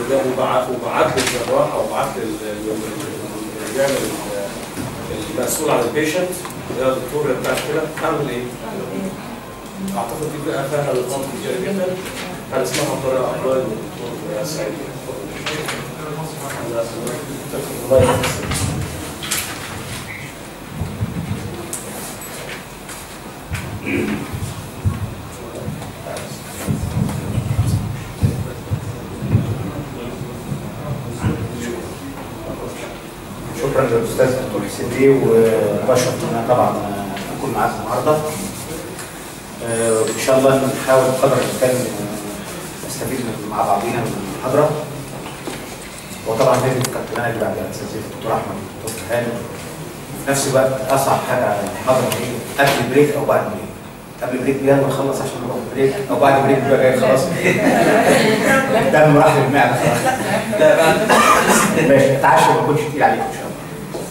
وبعت وبعت للجراح او بعت لل- لل- اللي بيعمل ال- المسؤول عن البيشنت اللي هو الدكتور اللي بتاع كده اعمل ايه؟ اعتقد دي بقى فيها نقاط كتيره جدا هنسمعها بطريقه افضل من الدكتور سعيد الله يحفظك شكرا للاستاذ دكتور حسين بيه وبشرف ان انا طبعا اكون معاكم النهارده آه، وان شاء الله نحاول قدر الامكان آه، نستفيد من- مع بعضينا من المحاضره وطبعا لازم كابتن انا اللي بعد اساتذه الدكتور احمد والدكتور هاني وفي نفس الوقت اصعب حاجه على المحاضره هي قبل البريك او بعد البريك قبل البريك دي يلا نخلص عشان نروح البريك او بعد البريك بقى جاي خلاص ده راح للمعده خلاص لا بعد ماشي اتعشى ما يكونش تقيل عليكم ان شاء الله.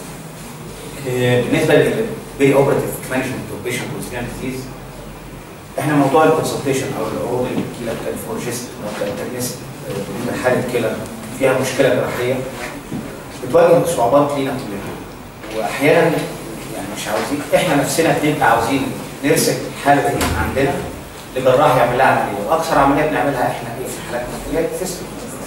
آه، بالنسبه للبي اوبراتيف مانجمنت اوف بيشنت وسكان ديزيز احنا موضوع الكونسلتيشن او العروض اللي بتجيلك كالفورجيست او كالترنست بالنسبه لحاله كلى فيها مشكله جراحيه بتواجه صعوبات لينا كلنا واحيانا يعني مش عاوزين احنا نفسنا بنبقى عاوزين نرسل حاله دي عندنا لجراح يعمل لها عمليه واكثر عمليه بنعملها احنا ايه في حالاتنا اللي هي الفيستول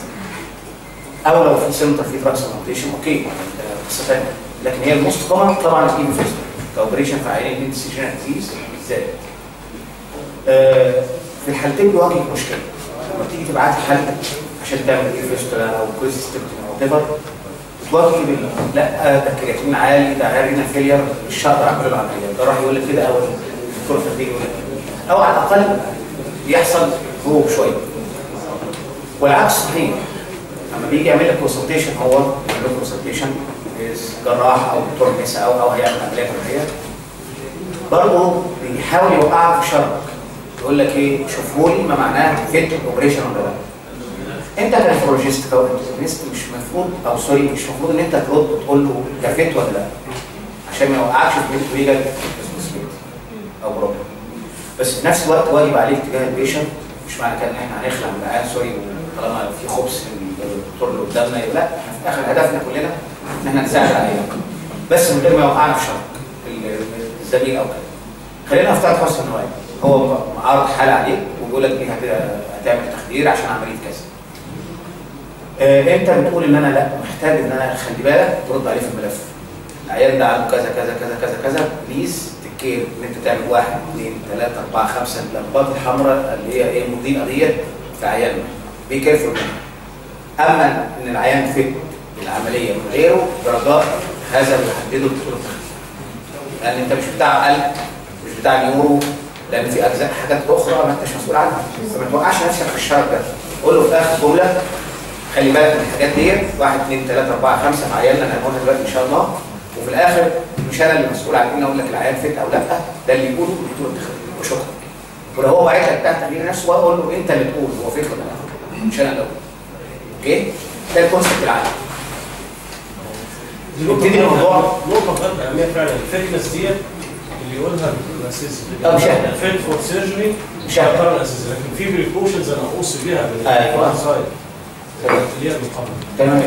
او لو في سنتر في ترانسبلانتيشن اوكي ده قصه ثانيه لكن هي الموست كومن طبعا الايفو فيستول كاوبريشن في عيان الانسيجن ديزيز بالذات آه، في الحالتين بيواجهك مشكله لما تيجي تبعت حالتك عشان تعمل ايه فيستولا او كويس او وات ايفر بتواجهي بال لا آه، ده الكرياتين عالي ده عيان فيلير مش هقدر اعمل له العمليه الجراح يقول لك كده او الدكتور التخدير يقول لك كده او على الاقل بيحصل هروب شويه والعكس صحيح لما بيجي يعمل لك كونسلتيشن هو يعمل لك كونسلتيشن جراح او دكتور نساء او او هيعمل عمليه جراحيه برضه بيحاول يوقعك في شرك يقول لك ايه شوفوا لي ما معناه فيت اوبريشن ولا لا انت كنفرولوجيست او انترنست مش المفروض او سوري مش المفروض ان انت ترد وتقول له ده فيت ولا لا عشان ما يوقعكش في بيت ريجل او بروبلم بس في نفس الوقت واجب عليك تجاه البيشنت مش معنى كده ان احنا هنخلع من العيان سوري طالما في خبز من الدكتور اللي قدامنا لا احنا في الاخر هدفنا كلنا ان احنا نساعد العيان بس من غير ما يوقعنا في شرك الزميل او كده خلينا نفترض حسن النوايا هو عارض حاله عليك وبيقول لك ايه هت- هتعمل تخدير عشان عمليه كذا آه، انت بتقول ان انا لا محتاج ان انا خلي بالك ترد عليه في الملف العيان ده عنده كذا كذا كذا كذا كذا بليز تكير ان انت تعمل واحد اثنين ثلاثه اربعه خمسه اللمبات الحمراء اللي هي ايه مضيئه ديت في عياننا بي كيرفول منها اما ان العيان فت العمليه من غيره درجات هذا اللي حدده الدكتور التخدير لان انت مش بتاع قلب مش بتاع نيورو لان في اجزاء حاجات اخرى ما انتش مسؤول عنها فما توقعش نفسك في الشرط ده قول له في اخر جمله خلي بالك من الحاجات ديت واحد اثنين ثلاثه اربعه خمسه في عيالنا انا هقولها دلوقتي ان شاء الله وفي الاخر مش انا اللي مسؤول عن ان اقول لك العيان فت او لا ده اللي يقوله الدكتور التخدير وشكرا ولو هو باعت لك بتاع تغيير نفسه بقى اقول له انت اللي تقول هو فت ولا لا مش انا اللي اقول اوكي ده الكونسيبت العام نبتدي الموضوع نقطة غير أهمية فعلا الفيتنس ديت اللي يقولها الأساسي طب شاهد. فيت فور سيرجري مش شاهد. هيعتبر الأساسي لكن في بريكوشنز أنا أوصي بيها أيوة. سايد اللي هي المقابلة تمام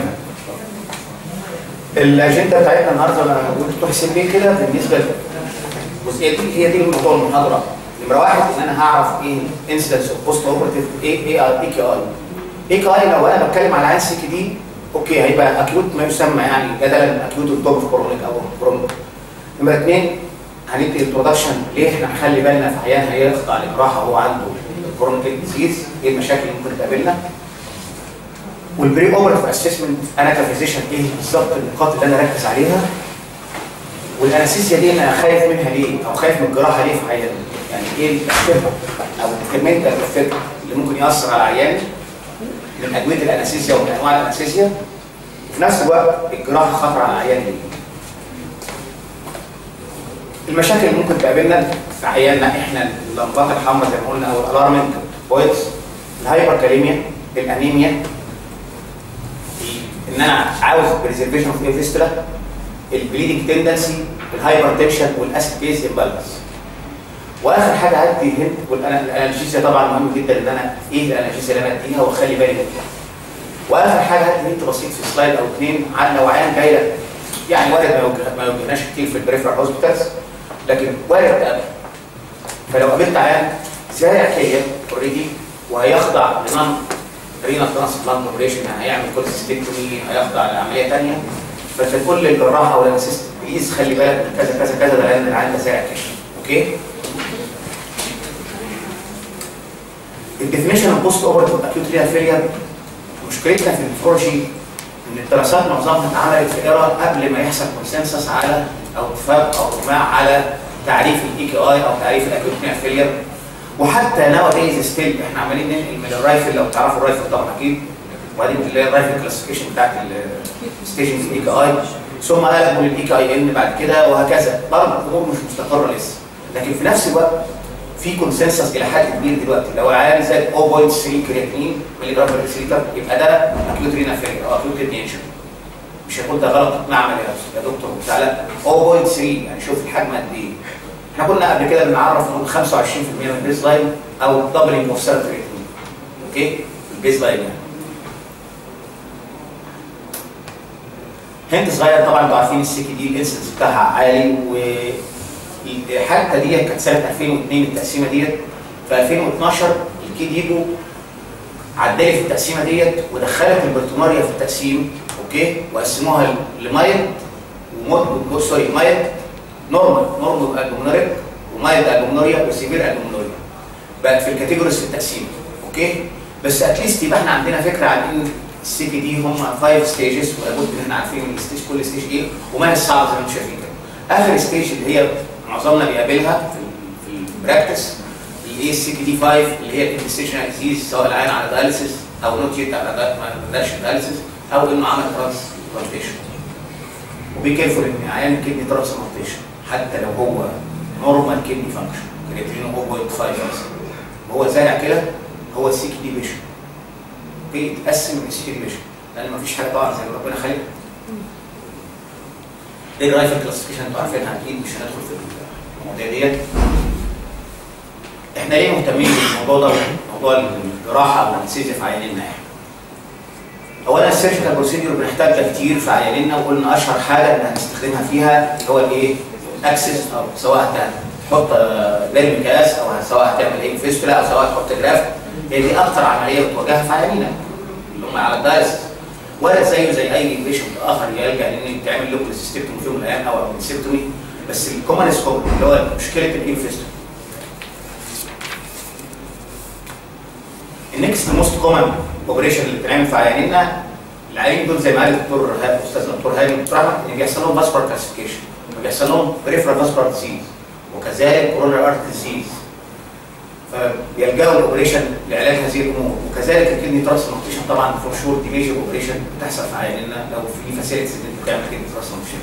الاجنده بتاعتنا النهارده انا قلت حسين بيه كده بالنسبه للجزئيه دي هي دي الموضوع المحاضره نمره واحد ان انا هعرف ايه انسيدنس اوف بوست اوبرتيف ايه ايه اي كي اي اي كي اي لو انا بتكلم على عين سي كي دي اوكي هيبقى اكيوت ما يسمى يعني بدلا اكيوت الدوب كرونيك او كرونيك نمره اثنين هندي انترودكشن ليه احنا نخلي بالنا في عيان هيخضع لجراحه وهو عنده كرونيك ديزيز ايه المشاكل اللي ممكن تقابلنا والبري اوبرتيف اسسمنت انا كفيزيشن ايه بالظبط النقاط اللي انا اركز عليها والانستيزيا دي انا خايف منها ليه او خايف من الجراحه ليه في عيان يعني ايه الافكت او الكمنتال افكت اللي ممكن ياثر على العيان من ادويه الانستيزيا ومن انواع الانستيزيا وفي نفس الوقت الجراحه خطر على العيان ليه المشاكل اللي ممكن تقابلنا في عيالنا احنا اللمبات الحمراء زي ما قلنا او الالارمنت بوينتس الهايبر كاليميا الانيميا ان انا عاوز بريزرفيشن اوف فيستولا البليدنج تندنسي الهايبر تنشن والاسيد بيز امبالانس واخر حاجه عندي هنت والانالجيزيا طبعا مهم جدا ان انا ايه الانالجيزيا اللي انا اديها واخلي بالي منها واخر حاجه هات هنت بسيط في سلايد او اثنين عن لو عيان جاي لك يعني وارد ما يوجه- ما يوجهناش كتير في البريفرال هوسبيتالز لكن وارد تقابل فلو قابلت عيان زي كليه اوريدي وهيخضع لنون رينا ترانسبلانت اوبريشن يعني هيعمل كولسيستكتومي هيخضع لعمليه ثانيه فانت تقول للجراح او الانسيست بليز خلي بالك من كذا كذا كذا ده لان العيان ده زي كليه اوكي الديفينيشن اوف بوست اوبرتيف اكيوت رينال فيلير مشكلتنا في النفرولوجي ان الدراسات معظمها اتعملت في ايرا قبل ما يحصل كونسنسس على او اتفاق او اجماع على تعريف الاي كي اي او تعريف الاكيوت رينال فيلير وحتى ناو دايز ستيل احنا عمالين ننقل من الرايفل لو تعرفوا الرايفل طبعا اكيد وبعدين اللي هي الرايفل كلاسيفيكيشن بتاعت الستيشنز الاي كي اي ثم قلبوا للاي كي اي ان بعد كده وهكذا برضه الامور مش مستقره لسه لكن في نفس الوقت في كونسنسس الى حد كبير دلوقتي لو العيان زاد 0.3 كرياتين ملي جرام بر لتر يبقى ده اكيوت رينا فيلير او اكيوت كدنيشن مش هيكون ده غلط معمل يا يا دكتور وبتاع لا 0.3 يعني شوف الحجم قد ايه احنا كنا قبل كده بنعرف نقول 25% من البيز لاين او دبلنج اوف سيرت كرياتين اوكي البيز لاين يعني هند صغير طبعا انتوا عارفين السي كي دي الانسنس بتاعها عالي والحادثه ديت كانت سنه 2002 التقسيمه ديت في 2012 الكي ديجو عدلت في التقسيمه ديت ودخلت البرتماريا في التقسيم اوكي وقسموها لمايلد ومود سوري مايلد نورمال نورمال البومنوريك ومايلد البومنوريا وسيفير البومنوريا بقت في الكاتيجوريز في التقسيم اوكي بس اتليست يبقى احنا عندنا فكره عن ان السي كي دي هم 5 ستيجز ولابد ان احنا عارفين الستيج كل ستيج ايه وما هي الصعب زي ما انتم شايفين كده اخر ستيج اللي هي معظمنا بيقابلها في ال- في البراكتس اللي هي السي كي دي 5 اللي هي الانستيشنال ديزيز سواء العيان على دايلسيس او نوت يت على دا- ما بداش دايلسيس او انه عمل ترانسبلانتيشن وبي كيرفول ان عيان الكدني ترانسبلانتيشن حتى لو هو نورمال كدني فانكشن كرياتينو 0.5 مثلا وهو زارع كده هو السي كي دي بيشن اوكي يتقسم من السي كي دي بيشن لان مفيش حاجه طبعا زي ما ربنا خلقها ايه الرايفل كلاسيفيكيشن انتوا عارفينها اكيد مش هندخل في المواضيع ديت احنا ليه مهتمين بالموضوع ده موضوع الجراحه والانستيزيا في عيانينا احنا اولا السيرجيكال بروسيدور بنحتاج ده كتير في عيانينا وقلنا اشهر حاجه ان هنستخدمها فيها اللي هو الايه الاكسس او سواء هتحط بيرمي كاس او سواء هتعمل ايه فيستولا او سواء تحط جراف هي دي اكتر عمليه بتواجهها في عيانينا اللي هم على الدايلسيس ولا زيه زي اي بيشنت اخر يلجا لان يتعمل له سيستمتومي في يوم من الايام او سيستمتومي بس الكومن سكوب اللي هو مشكله الانفستومي النكست موست كومن اوبريشن اللي بتتعمل في عيانينا العيانين دول زي ما قال الدكتور هادي استاذنا الدكتور هادي الدكتور احمد ان بيحصل لهم فاسبر كلاسيفيكيشن وبيحصل لهم بريفرال فاسبر ديزيز وكذلك كورونر ارت ديزيز فبيلجأوا الاوبريشن لعلاج هذه الامور وكذلك الكدني ترانسبلانتيشن طبعا فور شور دي ميجر اوبريشن بتحصل في عياننا لو في فاسيلتيز ان انت تعمل كدني ترانسبلانتيشن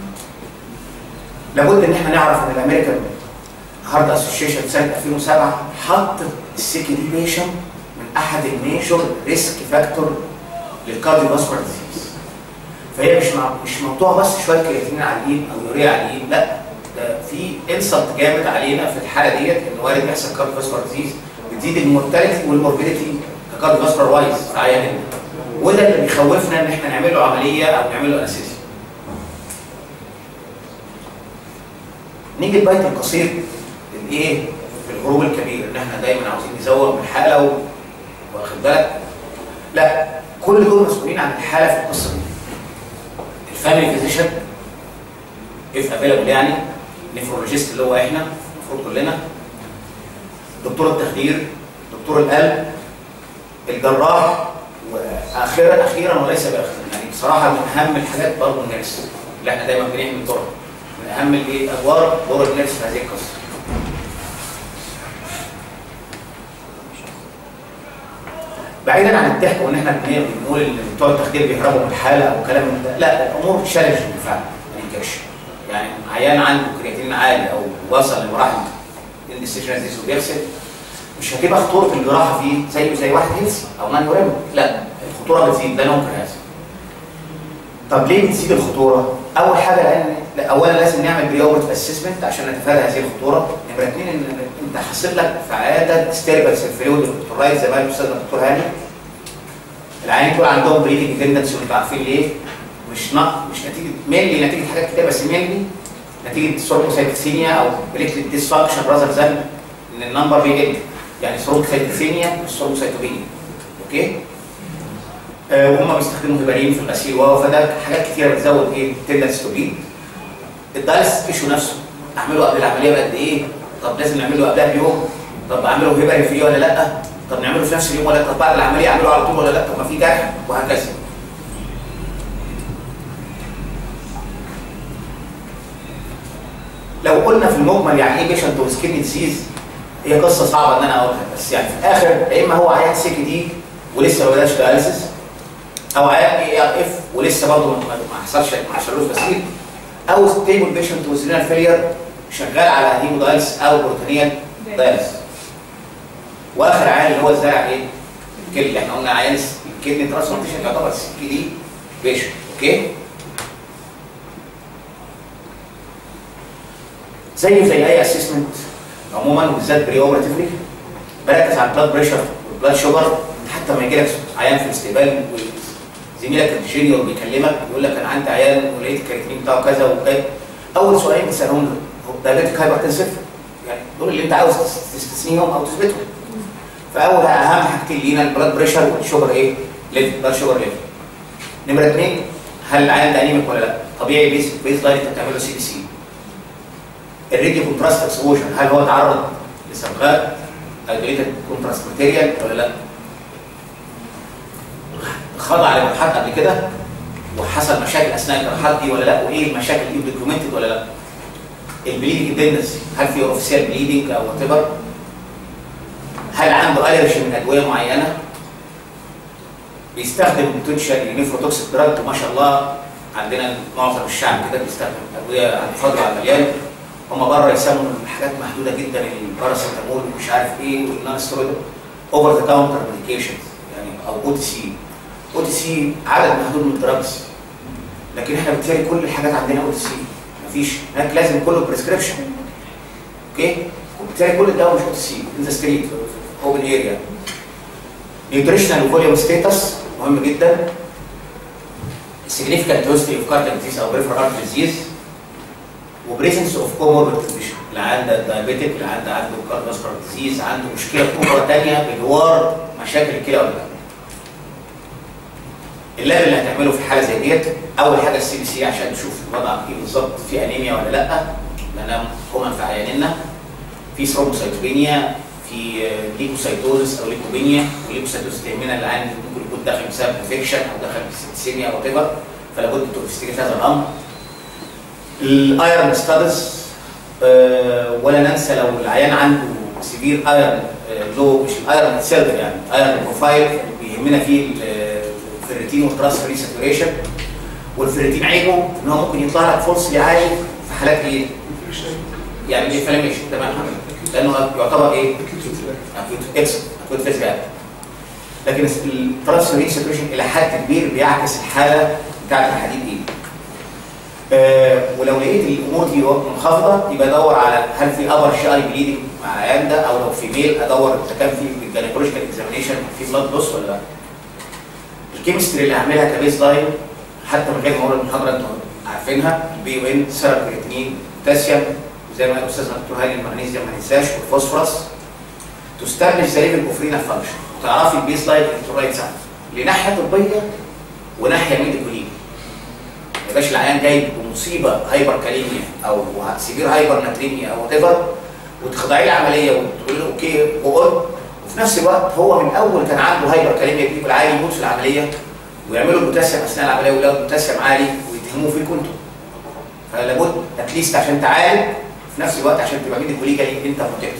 لابد ان احنا نعرف ان الامريكان هارد اسوشيشن سنه 2007 حط السيكي دي بيشن من احد الميجور ريسك فاكتور للكارديو فاسكولار ديزيز فهي مش مع مش موضوع بس شويه كرياتين عاليين او يوريا عاليين لا ده في انسلت جامد علينا في الحاله ديت ان وارد يحصل كارديو فاسكولار ديزيز بتزيد المورتاليتي والموربيديتي كارديو فاسكولار وايز في عياننا وده اللي بيخوفنا ان احنا نعمل له عمليه او نعمل له انستيزيا نيجي البيت القصير الايه في الهروب الكبير ان احنا دايما عاوزين نزوق من الحاله و... واخد بالك لا كل دول مسؤولين عن الحاله في القصه دي الفاميلي فيزيشن اف افيلابل يعني نفرولوجيست اللي هو احنا المفروض كلنا دكتور التخدير دكتور القلب الجراح واخيرا اخيرا وليس باخر يعني بصراحه من اهم الحاجات برضه النيرس اللي احنا دايما بنعمل دورها من اهم الايه ادوار دور النيرس في هذه القصه بعيدا عن الضحك وان احنا بنقول ان بتوع التخدير بيهربوا من الحاله او كلام من ده لا الامور تشالنج بالفعل ما ننكرش يعني عيان عنده كرياتين عالي او وصل لمراحل الاندستيشناليز وبيغسل مش هتبقى خطوره الجراحه فيه زيه زي واحد هيلثي او مان يورم لا الخطوره بتزيد لا ننكر هذا طب ليه بتزيد الخطوره؟ اول حاجه لان لا، اولا لازم نعمل بريوبرت اسسمنت عشان نتفادى هذه الخطوره، نمره اثنين ان انت حاصل لك في عياده ستيربل سيرفيلود الدكتور رايت زي ما قال الاستاذ الدكتور هاني العيانين دول عندهم بريدنج تندنسي وانتوا عارفين ليه؟ مش نق مش نتيجه مينلي نتيجه حاجات كتير بس مينلي نتيجه ثرومبوسايتوسينيا او بليتلت ديسفانكشن راذر ذان ان النمبر بيقل يعني ثرومبوسايتوسينيا مش ثرومبوسايتوبينيا اوكي؟ آه وهم بيستخدموا هيبارين في الغسيل وهو فده حاجات كتيره بتزود ايه؟ تندنس تو بليد الدايلس تيشو نفسه اعمله قبل العمليه بقد ايه؟ طب لازم نعمله قبلها بيوم طب اعمله هيبارين فري ولا لا؟ طب نعمله في نفس اليوم ولا طب بعد العمليه اعمله على طول ولا لا؟ طب ما في جرح وهكذا لو قلنا في المجمل يعني ايه بيشنت وسكين ديزيز هي قصه صعبه ان انا اقولها بس يعني في الاخر يا اما هو عيان سي كي دي ولسه ما بداش داياليسيس او عيان اي ار اف ولسه برضه ما ما حصلش ما حصلوش غسيل او ستيبل بيشنت وسيرينال فيلير شغال على هيمو دايلس او بروتينيال دايلس واخر عيان اللي هو الزرع ايه؟ الكلي احنا قلنا عيان الكدني ترانسبلانتيشن يعتبر سي كي دي بيشنت اوكي؟ زي زي اي اسسمنت عموما وبالذات بري اوبراتيفلي بركز على البلاد بريشر والبلاد شوجر حتى ما يجي لك عيان في الاستقبال زميلك الجينيور بيكلمك يقول لك انا عندي عيان ولقيت الكرياتين بتاعه كذا وكذا اول سؤالين بتسالهم له هو دايبيتك هايبرتنسيف يعني دول اللي انت عاوز تستثنيهم او تثبتهم فاول اهم حاجتين لينا البلاد بريشر والشوجر ايه؟ ليفل بلاد شوجر ليفل نمره اثنين هل العيان ده انيميك ولا لا؟ طبيعي بيس بيس لاين انت بتعمل له سي بي سي الريديو كونتراست اكسبوجر هل هو تعرض لصبغات ايدوليتد كونتراست ماتيريال ولا لا؟ خضع لجراحات قبل كده وحصل مشاكل اثناء الجراحات دي ولا لا؟ وايه المشاكل دي دوكيومنتد ولا لا؟ البليدنج تندنسي هل في اوفيسيال بليدنج او وات ايفر؟ هل عنده الرجي من ادويه معينه؟ بيستخدم بوتنشال نيفروتوكسيك دراج وما شاء الله عندنا معظم الشعب كده بيستخدم ادويه على الفاضي وعلى المليان هم بره يسموا حاجات محدوده جدا الباراسيتامول ومش عارف ايه والنون سترويد اوفر ذا كاونتر ميديكيشن يعني او او تي سي او تي سي عدد محدود من الدراجز لكن احنا بالتالي كل الحاجات عندنا او تي سي مفيش هناك لازم كله بريسكريبشن اوكي وبالتالي كل الدواء مش او تي سي ان ذا ستريت اوبن اريا نيوتريشنال فوليوم ستاتس مهم جدا significant history of cardiac disease او peripheral artery disease وبريزنس اوف كوموربيد كونديشن اللي عنده دايابيتيك اللي عنده عنده كارديوفاسكولار ديزيز عنده مشكله كبرى ثانيه بجوار مشاكل الكلى ولا لا اللاب اللي هتعمله في حاله زي ديت اول حاجه السي بي سي عشان تشوف الوضع ايه بالظبط في انيميا ولا لا لانها كومن في عياننا في ثرومبوسايتوبينيا في ليكوسايتوزس او ليكوبينيا والليكوسايتوزس تهمنا اللي عندي ممكن يكون داخل بسبب انفكشن او داخل بسيميا او ايفر فلا بد تنفستيجيت هذا الامر الايرون ستادز أه ولا ننسى لو العيان عنده سيفير ايرون لو مش الايرون سيلف يعني ايرون بروفايل بيهمنا فيه الفيرتين والتراس فري ساتوريشن والفيرتين عيبه ان هو ممكن يطلع لك فولسلي عالي في حالات ايه؟ يعني انفلاميشن تمام لانه يعتبر ايه؟ اكيوت اكس اكيوت فيز لكن التراس فري ساتوريشن الى حد كبير بيعكس الحاله بتاعت الحديد دي آه ولو لقيت الامور دي منخفضه يبقى ادور على هل في ابر شاري بليدنج مع العيان ده او لو في ميل ادور اذا كان في جانيكولوجيكال اكزامينيشن في بلاد لوس ولا لا. الكيمستري اللي هعملها كبيس لاين حتى من غير ما اقول المحاضره انتوا عارفينها البي او ان سيرم كرياتينين بوتاسيوم زي ما قال استاذنا الدكتور هاني المغنيسيوم ما ننساش والفوسفورس تستبلش ذا ليفل اوف رينال فانكشن تعرفي البيس لاين الكترولايت ساعتها لناحيه طبيه وناحيه ميديكوليه ما يبقاش العيان جاي بمصيبه هايبر كاليميا او سيفير هايبر ناتريميا او وات ايفر وتخضعي له عمليه وتقولي له اوكي وقول وفي نفس الوقت هو من اول كان عنده هايبر كاليميا بيجيب العيان يموت في العمليه ويعملوا البوتاسيوم اثناء العمليه ويلاقوا البوتاسيوم عالي ويتهموه فيكم انتوا فلا بد اتليست عشان تعالج في نفس الوقت عشان تبقى ميديكوليجالي انت بروتكتد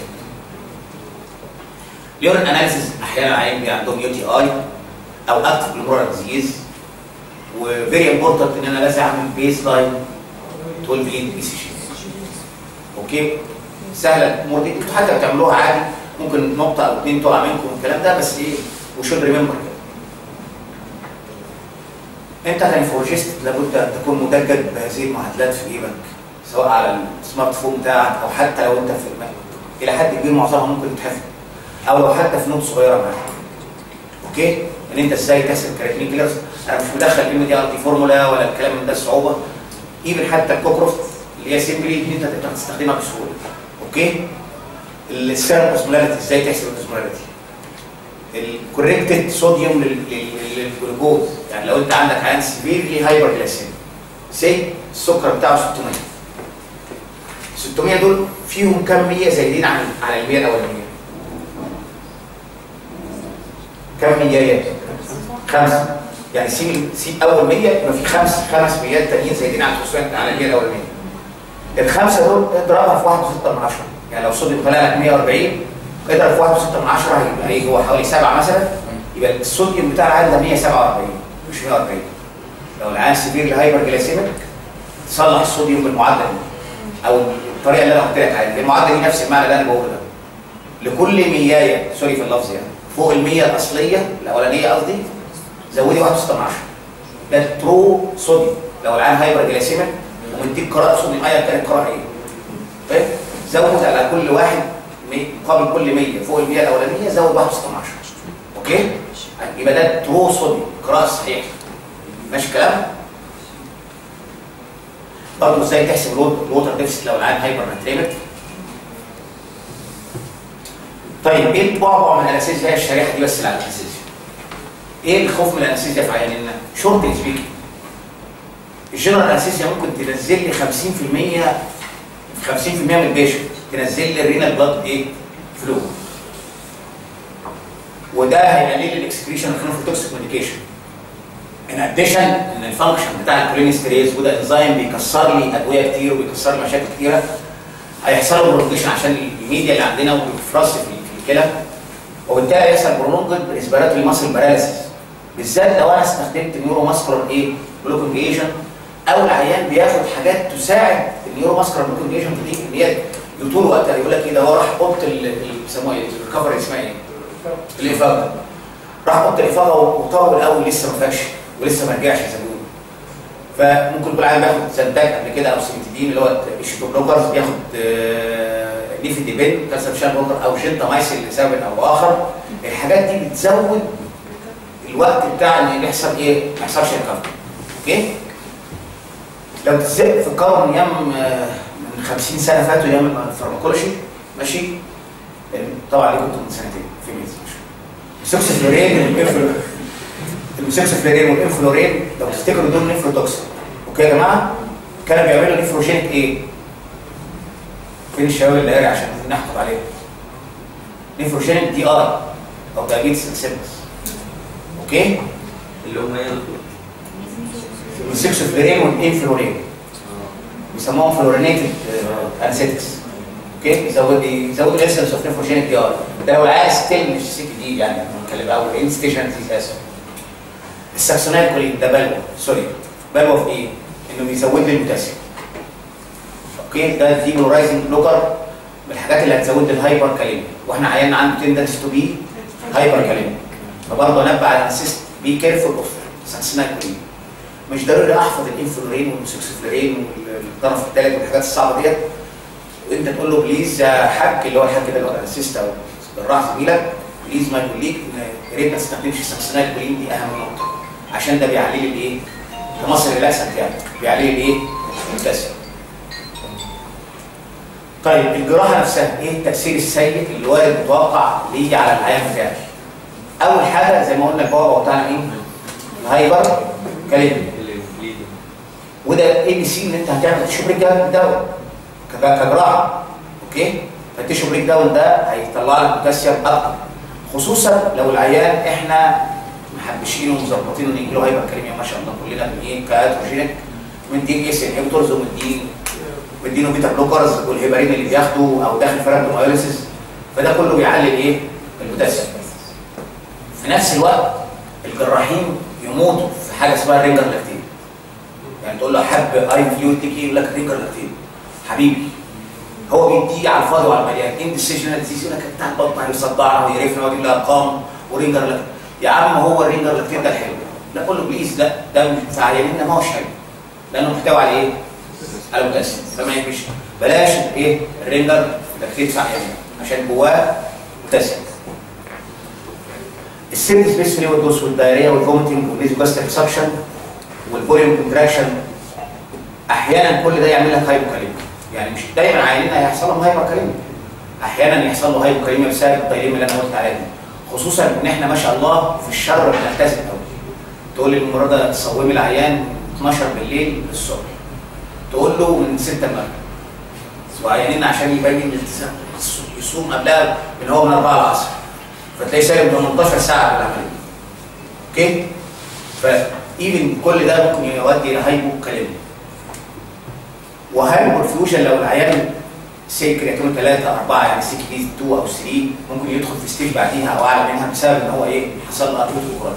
اليورين اناليسيس احيانا العيان بيبقى عندهم يو تي اي او اكتف جلومرال ديزيز وفيري امبورتنت ان انا لازم اعمل بيس لاين 12 بليد بي سي جي اوكي سهله الامور دي انتوا حتى بتعملوها عادي ممكن نقطه او اثنين تقع منكم الكلام ده بس ايه وشود ريمبر كده انت كانفورجيست لابد ان تكون مدجج بهذه المعادلات في جيبك سواء على السمارت فون بتاعك او حتى لو انت في المكتب الى حد كبير معظمها ممكن يتحفظ او لو حتى في نوت صغيره معاك اوكي ان انت ازاي تحسب كرياتين كليرنس انا مش مدخل ام دي ار دي فورمولا ولا الكلام من ده الصعوبه ايفن حتى الكوكروف اللي هي سيمبلي ان انت تقدر تستخدمها بسهوله اوكي السيرم اوزمولاريتي ازاي تحسب الاوزمولاريتي الكوريكتد صوديوم للجلوكوز يعني لو انت عندك عيان سيفيرلي هايبر جلايسيميك سي السكر بتاعه 600 600 دول فيهم كم 100 زايدين عن على ال 100 الاولانيه كم 100 خمسه يعني سي سي اول 100 يبقى في خمس خمس 100 تانيين زايدين عن 500 على ال 100 الاولانيه الخمسه دول اضربها في 1.6 من 10 يعني لو صوديوم طلع لك 140 اضرب في 1.6 من 10 هيبقى ايه هو حوالي 7 مثلا يبقى الصوديوم بتاع العيان ده 147 مش 140 لو العيان سيفير هايبر جلايسيميك تصلح الصوديوم بالمعدل دي او الطريقه اللي انا قلت لك عليها المعدل دي نفس المعنى اللي انا بقوله ده لكل ميايه سوري في اللفظ يعني فوق ال 100 الاصليه الاولانيه قصدي زودي 1.6 من 10 ده ترو صوديوم لو العيان هايبر جلايسيميك ومديك قراءه صوديوم ايا كانت القراءه ايه فاهم زود على كل واحد مقابل كل 100 فوق ال 100 الاولانيه زود 1.6 من 10 اوكي يبقى ده ترو صوديوم القراءه الصحيحه ماشي الكلام برضه ازاي تحسب الووتر ديفست لو العيان هايبر ناتريميك طيب ايه البعبع من الانستيزيا هي الشريحه دي بس اللي على الانستيزيا ايه الخوف من الانستيزيا في عياننا شورت سبيكينج الجنرال انستيزيا ممكن تنزل لي 50% 50% من البيشنت تنزل لي الرينال بلاد ايه فلو وده هيقلل الاكسكريشن اوف توكسيك ميديكيشن ان اديشن ان الفانكشن بتاع الكولينستريز وده انزيم بيكسر لي ادويه كتير وبيكسر لي مشاكل كتيره هيحصل له برولونجيشن عشان الميديا اللي عندنا وبيفرز في الكلى وبالتالي هيحصل برولونجد ريسبيراتوري ماسل باراليسيس بالذات لو انا استخدمت نيورو ماسكولار ايه بلوكنج ايجنت او العيان بياخد حاجات تساعد النيورو ماسكولار بلوكنج ايجنت دي ان هي طول وقتها يقول لك ايه ده هو راح اوضه بيسموها ايه الريكفري اسمها ايه؟ الافاقه راح اوضه الافاقه وطول قوي لسه ما فاكش ولسه ما رجعش زي ما بيقولوا فممكن يكون العيان بياخد سنتاك قبل كده او سيمتدين اللي هو الشيتو بلوكرز بياخد ليفي ديبين كالسيوم شان بلوكر او جنتامايسين لسبب او اخر الحاجات دي بتزود الوقت بتاع ان يحصل ايه؟ ما يحصلش ريكفري اوكي؟ لو تتزق في القرن ايام من 50 سنه فاتوا ايام الفارماكولوجي ماشي طبعا كنت من سنتين في ميز السوكس فلورين والانفلورين السوكس فلورين والانفلورين لو تفتكروا دول نيفروتوكسين اوكي يا جماعه كانوا بيعملوا نيفروجينيك ايه؟ فين الشباب اللي قاري عشان نحكم عليه نيفروجينيك دي ار او دايابيتس انسيبس اوكي اللي هم ايه السكس فلورين والانفلورين بيسموهم فلورينيتد انسيتكس اوكي بيزود بيزود الاسنس اوف نيفروجينيك دي ار ده لو عايز ستيل مش سي دي يعني بنتكلم اول ان ستيشن ديز اسف الساكسونال كولين ده بلوى سوري بلوى في ايه؟ انه بيزود لي البوتاسيوم اوكي ده ديمورايزنج بلوكر من الحاجات اللي هتزود لي الهايبر كاليميا واحنا عيالنا عنده تندنس تو بي هايبر كاليميا فبرضه انبه على الانسيست بي كيرفول اوف ساكسونال كولين مش ضروري احفظ الانفلورين والموكسيفلورين والطرف الثالث والحاجات الصعبه ديت وانت تقول له بليز يا حاج اللي هو الحاج ده اللي هو الاسيست او الراس زميلك بليز ما يقول ليك ان يا ريت ما تستخدمش الساكسونال كولين دي اهم نقطه عشان ده بيعلي لي الايه؟ كمصر ريلاكسنت يعني بيعلي لي الايه؟ البوتاسيوم طيب الجراحه نفسها ايه التاثير السيء اللي وارد متوقع اللي يجي على العيان بتاعي؟ اول حاجه زي ما قلنا البابا بتاعنا ايه؟ الهايبر كاليميا وده اي بي سي ان انت هتعمل تيشو بريك داون دواء كجراحه اوكي فالتيشو بريك داون ده هيطلع لك بوتاسيوم اكتر خصوصا لو العيان احنا محبشينه ومظبطينه ان يجي له هايبر كاليميا ما شاء الله كلنا من ايه كاتروجينيك مدين اس انهبيتورز ومدين مدينه بيتا بلوكرز والهيبارين اللي بياخده او داخل فرانكومايوليسيس فده كله بيعلي الايه؟ البوتاسيوم في نفس الوقت الجراحين يموتوا في حاجه اسمها رينجر لاكتين يعني تقول له حب اي فلويد تيجي يقول لك رينجر لاكتين حبيبي هو بيديه على الفاضي وعلى المليان انديسيشنال ديزيز يقول لك بتاع البطن هيصدعنا ويقرفنا ويجيب لها ارقام ورينجر لاكتين يا عم هو الرينجر لاكتين ده الحلو لا قول له بليز لا ده في عياننا ما هوش حلو لانه محتوى على ايه؟ على البوتاسيوم فما يهمش بلاش ايه الرينجر لاكتين في عياننا عشان جواه بوتاسيوم السيرد سبيس فلويد دوس والدايريا والفوميتنج والنيزوجاستيك سكشن والفوليوم كونتراكشن احيانا كل ده يعمل لك هايبوكاليميا يعني مش دايما عيانين هيحصل لهم هايبوكاليميا احيانا يحصل له هايبوكاليميا بسبب التيليم اللي انا قلت عليه دي خصوصا ان احنا ما شاء الله في الشر بنلتزم قوي تقول للممرضه تصومي العيان 12 بالليل للصبح تقول له من 6 المغرب وعيانين عشان يبين الالتزام يصوم قبلها من هو من 4 العصر فتلاقيه سالب 18 ساعه بالعمليه اوكي فايفن كل ده ممكن يؤدي الى هايبوكاليميا وهايبوبرفيوجن لو العيان سي كرياتين 3 4 يعني سي كي 2 او 3 ممكن يدخل في ستيج بعديها او اعلى منها بسبب ان هو ايه حصل له اتروفي كورال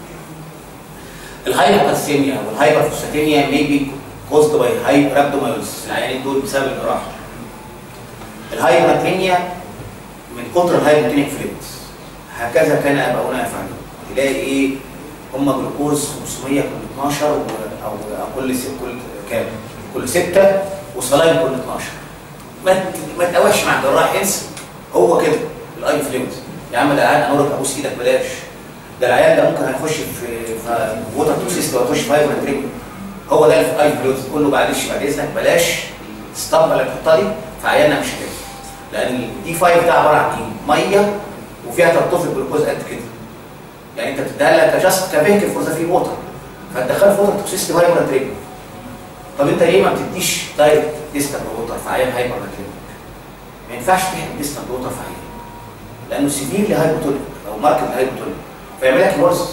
الهايبوكالسيميا والهايبرفوسفاتيميا ميبي كوزد باي هايبرابدومايوز العيانين دول بسبب الجراحه الهايبراتيميا من كتر الهايبوتينيك فلويدز هكذا كان اباؤنا يفعلون تلاقي ايه هم جلوكوز 500 كل 12 و- او أو كل س- كل كام كل 6 وصلاين كل 12 ما ت- ما تقواش مع الجراح انسى هو كده الاي فلويدز يا عم ده العيان اقول لك ابوس ايدك بلاش ده العيان ده ممكن هيخش في في ووتر توكسيست وهيخش في هايبراتيميا هو ده الاي فلويدز تقول له معلش بعد اذنك بلاش تستقبل الحطه دي في عياننا مش كده لان الدي 5 ده عباره عن ايه؟ ميه وفيها ترطف الجلوكوز قد كده يعني انت بتديها لها كجاست كفيكل فور ذا فري ووتر فتدخلها في ووتر توكسيستي هايبراتيميا طب انت ليه ما بتديش دايركت ديستنت ووتر في عيان هايبراتيميا؟ ما ينفعش تحقن ديستنت ووتر في عيان لانه سيفيرلي هايبوتونيك او ماركت هايبوتونيك فيعمل لك هيمورسيس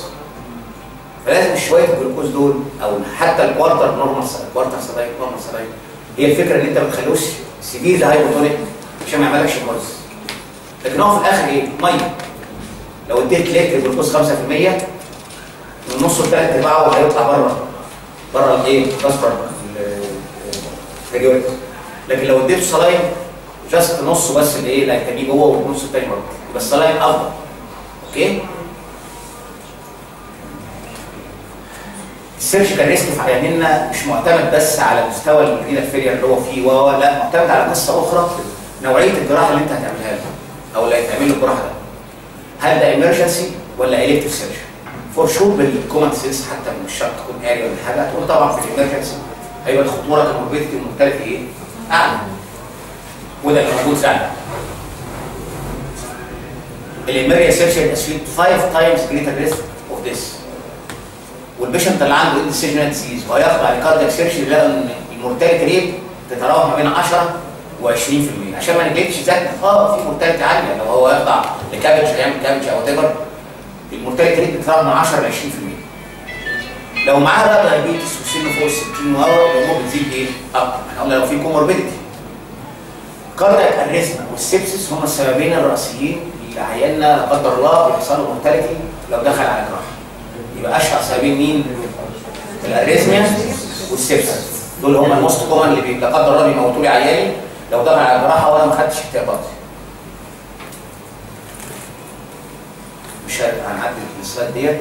فلازم شويه الجلوكوز دول او حتى الكوارتر نورمال الكوارتر سبايك نورمال سبايك هي الفكره ان انت ما تخلوش سيفيرلي هايبوتونيك عشان ما يعملكش هيمورسيس لكن هو في الاخر ايه؟ ميه لو اديت لتر جلوكوز 5% من نص الثالث ارباعه هيطلع بره بره الايه؟ كاسبر الفيجوريت لكن لو اديته صلاين جاست نصه بس اللي ايه اللي هيتنيه جوه والنص الثاني بره يبقى الصلاين افضل اوكي؟ السيرجيكال ريسك في عياننا مش معتمد بس على مستوى الرينال فيلير اللي هو فيه و لا معتمد على قصه اخرى نوعيه الجراحه اللي انت هتعملها له او اللي هيتعمل له الجراحه ده هل ده ايمرجنسي ولا الكتيف سيرجري فور شور بالكومن سنس حتى مش شرط تكون اري ولا حاجه هتقول طبعا في الامرجنسي هيبقى الخطوره كموربيدتي والمورتاليتي ايه؟ اعلى وده اللي موجود فعلا الامريا سيرجري اسفيد 5 تايمز جريتر ريسك اوف ذس والبيشنت اللي عنده اندسيجنال ديزيز وهيخضع لكاردياك سيرجري يلاقي ان المورتاليتي ريت تتراوح ما بين 10 و20% عشان ما نجلدش ذاتنا اه في مورتاليتي عاليه لو هو يخضع لكابج هيعمل كابج او تيبر المورتاليتي ريت بتتراوح من 10 ل 20% لو معاه بقى دايابيتس وسنه فوق ال 60 وهو الامور بتزيد ايه؟ اكتر احنا قلنا لو في كوموربيديتي كاردياك اريزما والسبسس هم السببين الرئيسيين اللي عيالنا لا قدر الله بيحصل له مورتاليتي لو دخل على جراحه يبقى اشهر سببين مين؟ الاريزميا والسبسس دول هم الموست كومن اللي بي- لا قدر الله بيموتوا لي عيالي لو دخل على جراحه وانا ما خدتش احتياطاتي مش هنعدي السلايد ديت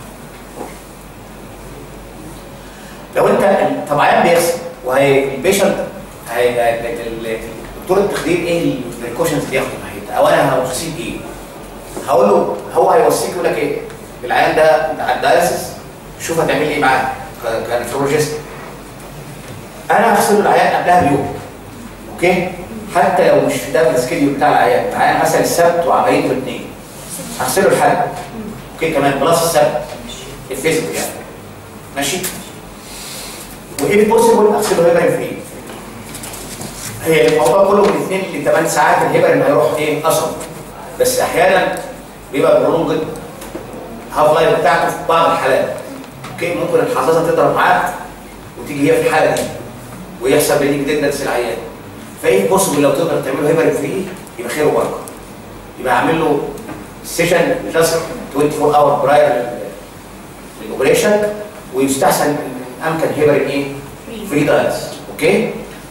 لو انت طب عيان بيرسم وهي البيشنت هي ال- ال- دكتور التخدير ايه البريكوشنز اللي ياخده ناحيتها او انا هوصيه بايه؟ هقول له هو هيوصيك يقول لك ايه؟ العيان ده انت على الدايلسيس شوف هتعمل ايه معاه ك- كنفرولوجيست انا هغسل له العيان قبلها بيوم اوكي؟ حتى لو مش في ده السكيدول بتاع العيان العيان مثلا السبت وعمليته الاثنين هغسله الحد اوكي كمان بلس السبت الفيزيكال يعني ماشي؟ وايه بوسيبل اغسله هيبرين فري هي الموضوع كله من 2 ل 8 ساعات الهيبرين هيروح ايه اصلا بس احيانا بيبقى برولونجد هاف لايف بتاعته في بعض الحالات اوكي ممكن الحظاظه تضرب معاك وتيجي هي في الحاله دي ويحصل بينك ديدنس العيان فايه بوسيبل لو تقدر تعمله هيبرين فري يبقى خير وبركه يبقى اعمل له سيشن جاست 24 اور براير للاوبريشن ويستحسن ان امكن هيبرين ايه فري دايلز اوكي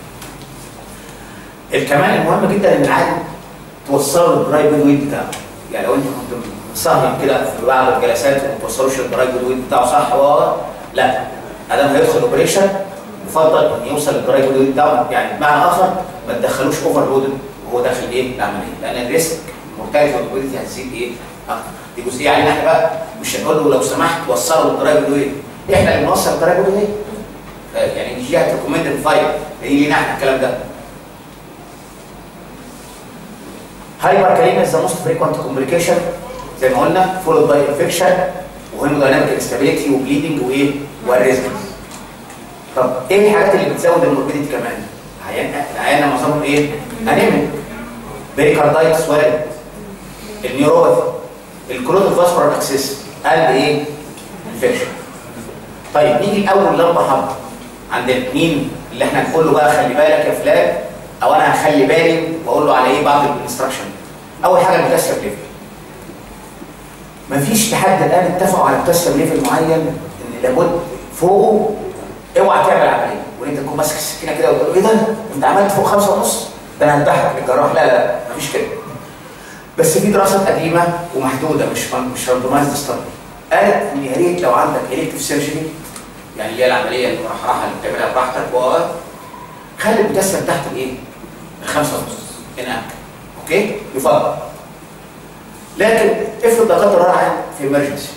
الكمان المهم جدا ان العيان توصله للدراي بيد ويت بتاعه يعني لو انت كنت مساهم كده في بعض الجلسات وما توصلوش للدراي بيد ويت بتاعه صح هو لا ادام هيدخل اوبريشن يفضل ان يوصل للدراي بيد ويت بتاعه يعني بمعنى اخر ما تدخلوش اوفر لودد وهو داخل ايه العمليه لان الريسك المورتاليتي والموربيديتي هتزيد ايه اكتر دي جزئيه علينا احنا بقى مش هنقول له لو سمحت وصله للضرايب الوهيه احنا اللي بنوصل الضرايب الوهيه يعني دي جهه ريكومند الفايل هي لينا احنا الكلام ده هايبر كلمه ذا موست فريكوينت كومبليكيشن زي ما قلنا فولود باي انفكشن وهيمودايناميك انستابيليتي وبليدنج وايه والريزنس طب ايه الحاجات اللي بتزود الموربيديتي كمان؟ العيان العيان معظمهم ايه؟ انيميك بيريكاردايتس وارد النيوروباثي الكلوتيك فاسكولار اكسس قلب ايه؟ انفكشن طيب نيجي الاول لمبه حمراء عند مين اللي احنا نقول له بقى خلي بالك يا فلان او انا هخلي بالي واقول له على ايه بعض الانستراكشن اول حاجه المكسر ليفل مفيش لحد الان اتفقوا على مكسر ليفل معين ان لابد فوقه اوعى تعمل عمليه وان انت تكون ماسك السكينه كده وتقول له ايه ده انت عملت فوق خمسة ونص ده انا هذبحك الجراح لا لا مفيش كده بس في دراسات قديمه ومحدوده مش مش راندومايزد ستادي قالت ان يا ريت لو عندك الكتيف سيرجري يعني اللي هي العمليه المرحرحه اللي بتعملها براحتك و خلي البوتاسيوم تحت الايه؟ الخمسة ونص هنا اوكي؟ يفضل لكن افرض لا قدر الله عين في ايمرجنسي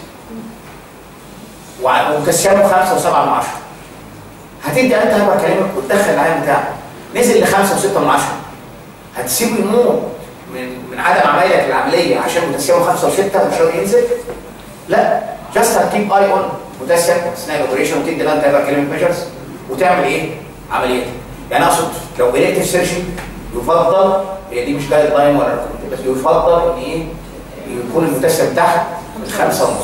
وكسيانه خمسة وسبعة من عشرة هتدي انت هبقى كلامك وتدخل العين بتاعك نزل لخمسة وستة من عشرة هتسيبه يموت من من عدم عملية العملية عشان بوتاسيوم خمسة وستة مش راضي ينزل لا جاست هتكيب اي اون بوتاسيوم اثناء الاوبريشن وتدي بقى انت هبقى كلامك ميجرز وتعمل ايه؟ عمليات يعني اقصد لو الكتيف سيرجري يفضل هي دي مش جايد لاين ولا recommended، بس يفضل ان ايه يكون البوتاسيوم تحت الخمسة ونص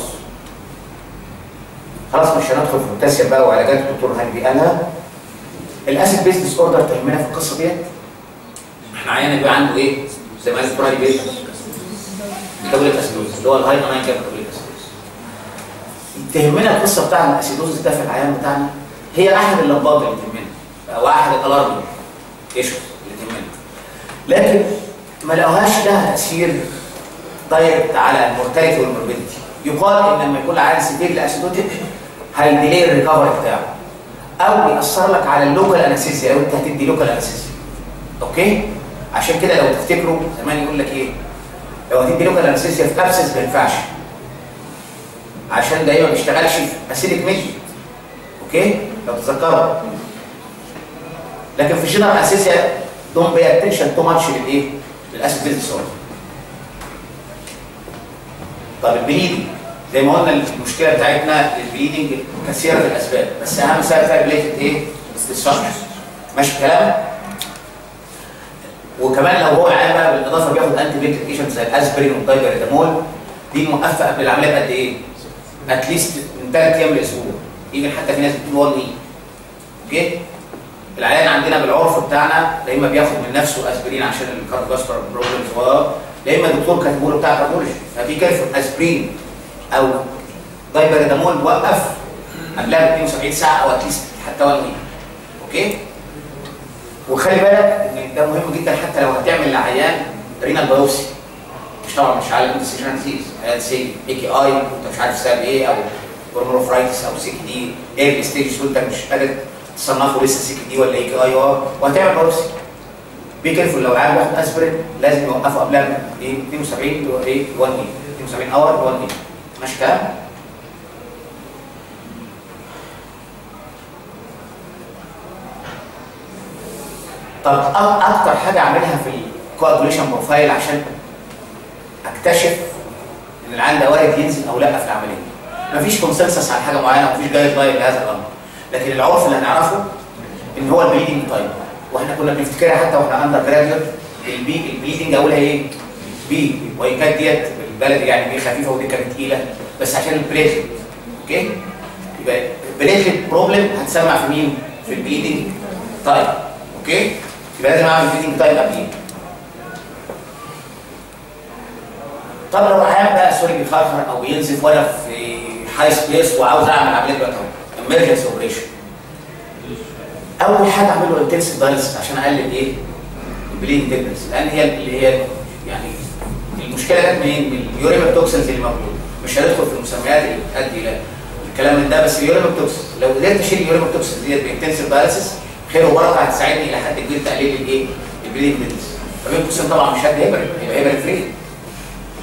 خلاص مش هندخل في البوتاسيوم بقى وعلاجات الدكتور هاني قالها الاسيد بيس ديس اوردر تهمنا في القصه ديت احنا عيان يبقى عنده ايه زي ما قال براي بيت ميتابوليك اسيدوز اللي هو الهاي اناين ميتابوليك اسيدوز تهمنا القصه بتاع الاسيدوز ده في العيان بتاعنا هي احد اللمبات اللي تهمنا او احد الالارم ايشوز اللي تهمنا لكن ما لقوهاش لها تاثير دايركت على المورتاليتي والموربيديتي يقال ان لما يكون العيان سيفير لاسيدوتيك هيديلي الريكفري بتاعه او ياثر لك على اللوكال انستيزيا لو انت هتدي لوكال انستيزيا اوكي عشان كده لو تفتكروا زمان يقول لك ايه لو هتدي لوكال انستيزيا في ابسس ما ينفعش عشان ده ما بيشتغلش في اسيدك ميدي اوكي لو تتذكروا لكن في جنرال انستيزيا دون بي اتنشن تو ماتش للايه للاسيد بيز ديسوردر طب البليدنج زي ما قلنا المشكله بتاعتنا البليدنج كثيره الاسباب بس اهم سبب فيها ريليتد ايه؟ استشفاء ماشي الكلام؟ وكمان لو هو عيان بقى بالاضافه بياخد انتي بيوتيك ايجنت زي الاسبرين والدايبريتامول دي موقفه قبل العمليه بقد ايه؟ اتليست من ثلاث ايام لاسبوع يمكن حتى في ناس بتقول 1 ويك اوكي؟ العيان عندنا بالعرف بتاعنا لا اما بياخد من نفسه اسبرين عشان الكارديوفاسكولار بروبلمز و لا اما الدكتور كاتبه له بتاع كارديولوجي ففي كلفه اسبرين او دايبريتامول وقف قبلها ب 72 ساعه او اتليست حتى 1 ويك اوكي وخلي بالك ان ده مهم جدا حتى لو هتعمل لعيان رينال بايوبسي مش طبعا مش عالم انت سيجنال ديزيز عيان سي اي كي اي وانت مش عارف سبب ايه او بورموروفرايتس او سي كي دي ايه ستيجز وانت مش قادر تصنفه لسه سي كي دي ولا اي كي اي وهتعمل بايوبسي بي كيرفول لو عيان واخد اسبرين لازم يوقفه قبلها ب 72 اللي هو ايه 1 ويك 72 اور 1 ويك ماشي كلام؟ طب اكتر حاجه اعملها في الكوagulation بروفايل عشان اكتشف ان العيان ده وارد ينزل او لا في العمليه مفيش كونسنسس على حاجه معينه مفيش جايد لاين لهذا الامر لكن العرف اللي هنعرفه ان هو البليدنج تايب واحنا كنا بنفتكرها حتى واحنا اندر جراديوت البي البليدنج اولها ايه؟ بي وان كانت ديت بالبلدي يعني بي خفيفه ودي كانت تقيله بس عشان البليتلت اوكي؟ يبقى البليتلت بروبلم هتسمع في مين؟ في البليدنج تايب اوكي؟ يبقى لازم اعمل بليدنج تايب قبليه طب لو عيان بقى سوري بيخرخر او بينزف وانا في هاي سبيس وعاوز اعمل عمليه دلوقتي اهو امرجنسي اوبريشن اول حاجه اعمل له انتنسيف دايلس عشان اقلل ايه؟ البليدنج تكنس لان هي اللي هي يعني المشكله جت منين؟ من اليوريمال توكسنز اللي موجوده مش هندخل في المسميات اللي بتؤدي الى الكلام من ده بس اليوريمال توكسنز لو قدرت اشيل اليوريمال توكسنز ديت بانتنسيف دايلسيس خير وبركه هتساعدني الى حد كبير تقليل الايه؟ البليدنج تكنس فبين قوسين طبعا مش هدي هيبر هيبقى هيبر فري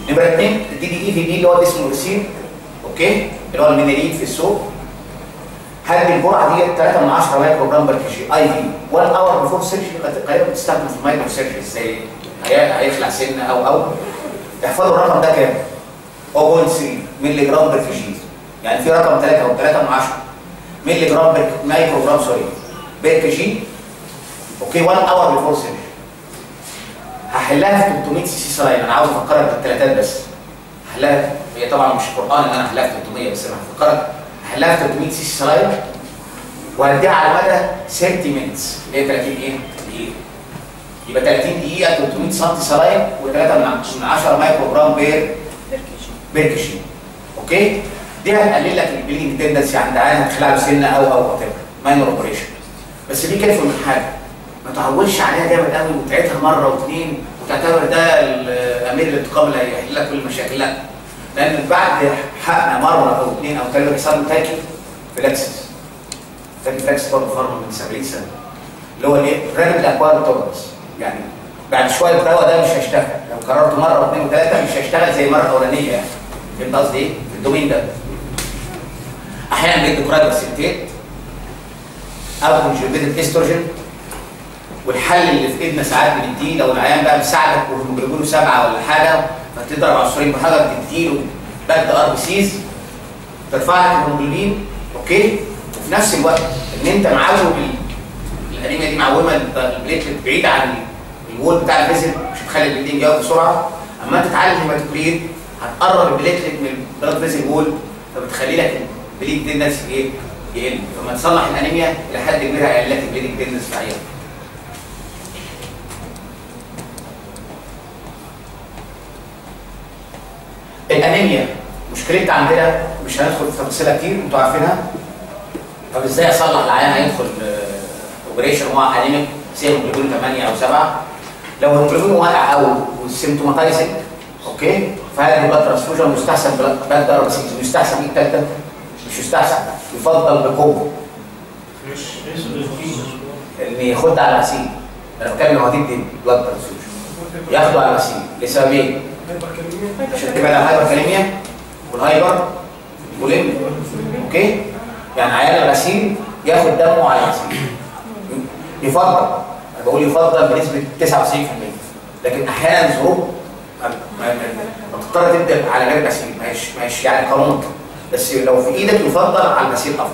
نمره اثنين الدي دي اي في دي اللي هو اسمه ريسين اوكي اللي هو المينيرين في السوق هذه الجرعه دي 3 من 10 مايكرو جرام بر كي اي في 1 اور بيفور سيرجري غالبا بتستخدم في المايكرو سيرجري زي هي- هيخلع سن او او احفظوا الرقم ده كام 0.3 مللي جرام بر كي يعني في رقم 3 او 3 من 10 مللي جرام بر مايكرو جرام سوري بر كي جي اوكي 1 اور بيفور سيرجري هحلها في 300 سي سي سلاين انا عاوز افكرك بالثلاثات بس هحلها هي طبعا مش قران ان انا احلها في 300 بس انا هفكرك هحلها في 300 سي سي سلاين وهديها على مدى 30 مينتس اللي هي 30 ايه؟ دقيقه يبقى 30 دقيقه 300 سم سلاين و3 من 10 مايكرو جرام بير بيركشي اوكي دي هتقلل لك البليدنج تندنسي عند عيان هتخلع له سنه او او وات ماينور اوبريشن بس دي كيف من حاجه ما تعولش عليها جامد قوي وتعيدها مره واثنين وتعتبر ده الامير الانتقام اللي هيحل لك كل المشاكل لا لان بعد حقنا مره او اثنين او ثلاثه بيحصل له تاكي فلاكسس تاكي فلاكسس برضه فارما من 70 سنه اللي هو الايه؟ رابد اكوار تولرنس يعني بعد شويه الدواء ده مش هيشتغل لو كررته مره واثنين وثلاثه مش هيشتغل زي المره الاولانيه يعني فهمت قصدي ايه؟ في الدومين ده احيانا بيدوا كرايبرسيتيت او كونجوجيتد استروجين والحل اللي في ايدنا ساعات بنديه لو العيان بقى مساعدك وهيموجلوبينه سبعه ولا حاجه فتضرب عصفورين بحجر تديله باك ار بي سيز ترفع لك الهيموجلوبين اوكي وفي نفس الوقت ان انت معوم ال- الانيميا دي معومه البليتلت بعيد عن الوول بتاع الفيزل مش هتخلي البليدنج يجاوب بسرعه اما انت تعالج الهيماتوكريت هتقرب البليتلت من البلاد فيزل وول فبتخلي لك البليد تندنس ايه؟ يقل فما تصلح الانيميا الى حد كبير هيقلل لك البليدنج تندنس في عيان الانيميا مشكلتها عندنا مش هندخل في تفاصيلها كتير انتوا عارفينها طب ازاي اصلح العيان هيدخل اوبريشن وهو انيميك سي هيموجلوبين 8 او 7 لو هيموجلوبين واقع او سيمتوماتايزنج اوكي فهذه بلاد ترانسفوجن يستحسن بلاد بس يستحسن ايه الثالثه مش يستحسن يفضل بقوه ان ياخد على الغسيل انا بتكلم لو هتدي بلاد ترانسفوجن ياخده على الغسيل لسببين عشان تبعد عن الهايبركاليميا والهايبر بوليميا اوكي يعني عيان الغسيل ياخد دمه على الغسيل يفضل انا بقول يفضل بنسبه 99% لكن احيانا ظروف تضطر تبدا على غير غسيل مش مش يعني قانون بس لو في ايدك يفضل على الغسيل افضل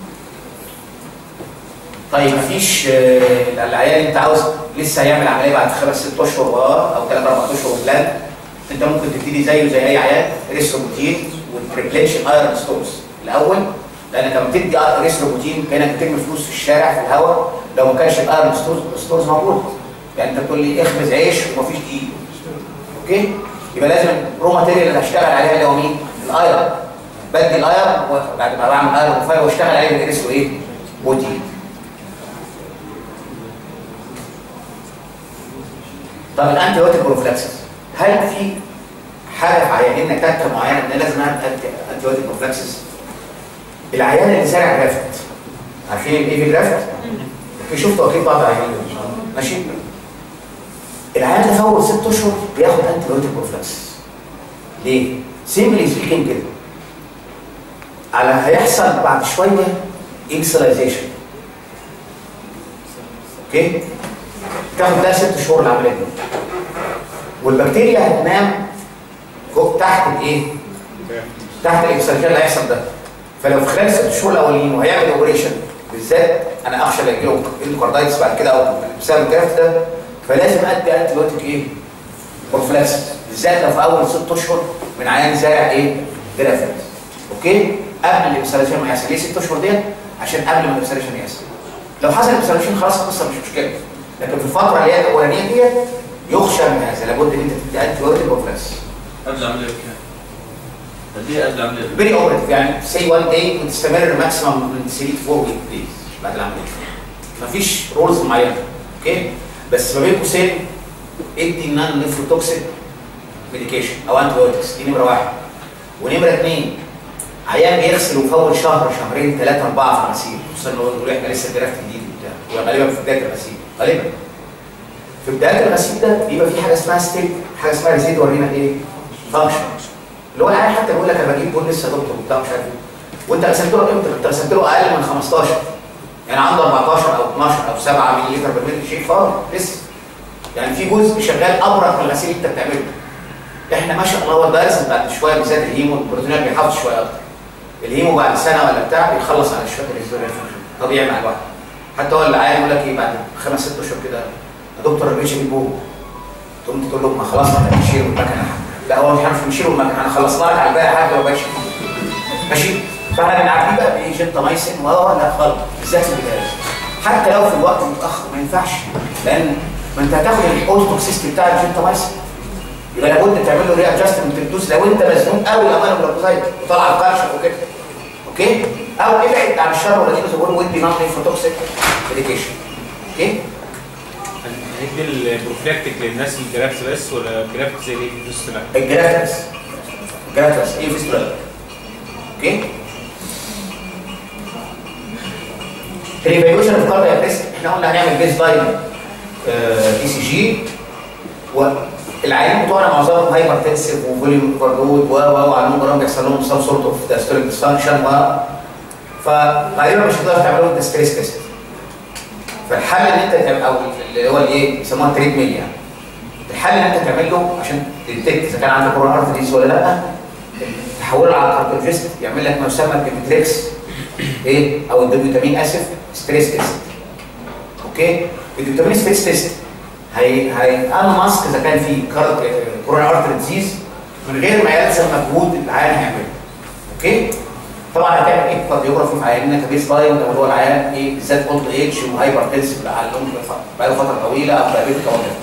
طيب مفيش آه، العيان انت عاوز لسه هيعمل عمليه بعد خمس ست اشهر اه او ثلاث اربع اشهر بلان انت ممكن تبتدي زيه زي اي عيان ريستروبوتين وتريبليش الايرون ستورز الاول لانك لما بتدي ريستروبوتين كانك بترمي فلوس في الشارع في الهواء لو ما كانش الايرون ستورز ستورز موجود يعني انت بتقول لي اخبز عيش ومفيش دقيق اوكي يبقى لازم الرو ماتيريال اللي هشتغل عليها اللي هو مين؟ الايرون بدي الايرون وبعد ما بعمل ايرون وفاير واشتغل عليه بالريسو ايه؟ بروتين طب الانتي بايوتيك بروفلاكسس هل في حاجه في عيانين تكه معينه ان لازم اعمل انتي بايوتيك بروفلاكسس العيان اللي زارع جرافت عارفين الايه في جرافت في شفتوا اكيد بعض العيانين ماشي العيان ده في اول ست اشهر بياخد انتي بايوتيك بروفلاكسس ليه؟ سيمبلي سبيكينج كده على هيحصل بعد شويه اكسلايزيشن اوكي تاخد ده ست شهور العمليه دي والبكتيريا هتنام فوق تحت الايه؟ تحت الاكسجين اللي هيحصل ده فلو في خلال ست شهور الاولين وهيعمل اوبريشن بالذات انا اخشى لا يجيله اندوكاردايتس بعد كده او بسبب الجرافت ده فلازم ادي انتي بايوتيك ايه؟ بروفلاكسس بالذات لو في اول ست اشهر من عيان زارع ايه؟ جرافت اوكي؟ قبل الابسلاشن ما يحصل ليه ست اشهر ديت؟ عشان قبل ما الابسلاشن يحصل لو حصل الابسلاشن خلاص القصه مش مشكله لكن في الفتره اللي هي الاولانيه ديت يخشى من هذا لابد ان انت تدي انتي بايوتيك بروفلاكسس قبل العمليه بكام؟ قد ايه قبل العمليه؟ فيري اوبريتيف يعني سي 1 داي وتستمر ماكسيمم من 3 ل 4 ويك بليز بعد العمليه مفيش رولز معينه اوكي بس ما بين قوسين ادي نان نيفروتوكسيك ميديكيشن او انتي بايوتكس دي نمره واحد ونمره اثنين عيان بيغسل وفي اول شهر شهرين ثلاثه اربعه في الغسيل خصوصا لو يقول احنا لسه درافت جديد وبتاع وغالبا في بدايه الغسيل غالبا في بدايه الغسيل ده بيبقى في حاجه اسمها ستيك حاجه اسمها ريزيد ورينا ايه؟ فانكشن اللي هو العيان حتى بيقول لك انا بجيب بول لسه دكتور وبتاع مش عارف ايه وانت رسمت له امتى؟ انت رسمت له اقل من 15 يعني عنده 14 او 12 او 7 مللي لتر بالمتر شيء فاضي لسه يعني في جزء شغال ابرك من الغسيل اللي انت بتعمله احنا ما شاء الله هو الدايلسيس بعد شويه بالذات الهيمو البروتينات بيحافظ شويه اكتر الهيمو بعد سنه ولا بتاع بيخلص على شويه الهيستوريا فانكشن طبيعي مع الوقت حتى هو اللي عايز يقول لك ايه بعد خمس ست اشهر كده يا دكتور الريش بيبوه تقوم انت تقول له ما خلاص انت بتشيل المكنه لا هو مش عارف نشيل المكنه احنا خلصنا لك على الباقي حاجه ما بقاش ماشي فاحنا بنعديه بقى بايه جنتامايسين و لا خالص بالذات في البدايه حتى لو في الوقت متاخر ما ينفعش لان ما انت هتاخد الاوتوكسيستي بتاع الجنتامايسين يبقى لابد تعمل له ري ادجستمنت تدوس لو انت مزنوق قوي امان الجلوكوزايد وطلع الكالشر وكده اوكي او ابعد عن الشر ولا تيجي تقول ودي نون انفوتوكسيك ميديكيشن اوكي هندي البروفلاكتيك للناس الجرافت بس ولا جرافت زي ايه في السنة؟ الجراتس الجراتس ايه فيستولا اوكي الايفالويشن اوف كاردياك ريسك احنا قلنا هنعمل بيز لاين اي سي جي والعيانين بتوعنا معظمهم هايبر تنسيف وفوليوم اوفرلود و و وعندهم جرام بيحصل لهم سم سورت اوف داستوليك ديسفانكشن و فغالبا مش هتقدر تعمل لهم ستريس تيست فالحل ان انت تعمل او اللي هو الايه بيسموها تريد ميل يعني الحل ان انت تعمل له عشان تديتكت اذا كان عنده كورونا ارتريز ولا لا تحوله على الكارديولوجيست يعمل لك ما يسمى بالمتريكس ايه او الدوبيوتامين اسف ستريس تيست اوكي الدوبيوتامين ستريس تيست هي هي ماسك اذا كان في كورونا ارتري ديزيز من غير ما يلزم مجهود العيان هيعمله اوكي طبعا هتعمل ايه كارديوجرافي في عياننا كبيس لاين لو هو العيان ايه بالذات اولد ايج وهايبر تنسيف لعلهم بقاله فتره طويله او دايبيتك او كده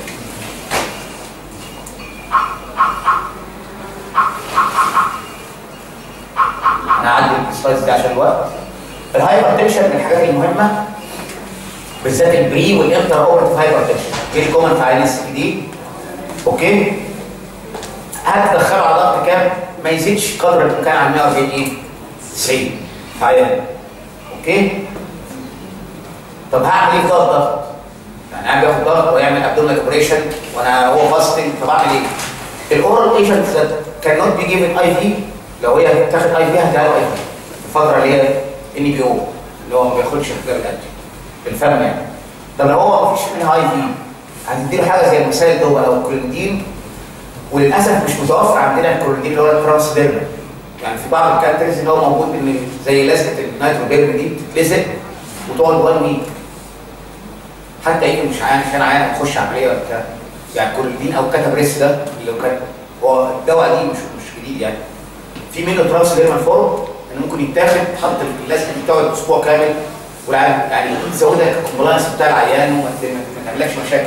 انا هعدي السلايدز دي عشان الوقت الهايبر تنشن من الحاجات المهمه بالذات البري والانتر اوبرتيف هايبر تنشن ايه الكومن في عيان السي دي اوكي هتدخله على ضغط كام ما يزيدش قدر الامكان عن 140 ايه 90 في عيان اوكي طب هعمل ايه في ضغط ضغط يعني قاعد بياخد ضغط ويعمل ابدومينال اوبريشن وانا هو فاستنج طب اعمل ايه الاورال ايجنت كان نوت بي جيفن اي في لو هي بتاخد اي في هتلاقي اي في الفتره اللي هي ان بي او اللي هو ما بياخدش غير الانتي بالفم يعني طب لو هو ما فيش منها اي في هتدي له حاجه زي المثال ده او الكلوندين وللاسف مش متوفر عندنا الكلوندين اللي هو الترانسديرم يعني في بعض الكانترز اللي هو موجود ان زي لزقه النيتروجيرم دي بتتلزق وتقعد 1 ويك حتى يمكن مش عيان كان عيان هتخش عمليه ولا بتاع يعني كلوندين او كاتابريس ده اللي هو كان هو الدواء دي مش مش جديد يعني في منه ترانسديرمال فورم ان ممكن يتاخد تحط اللزقه دي تقعد اسبوع كامل والعيان يعني تزود لك الكومبلاينس بتاع العيان وما ما تعملكش مشاكل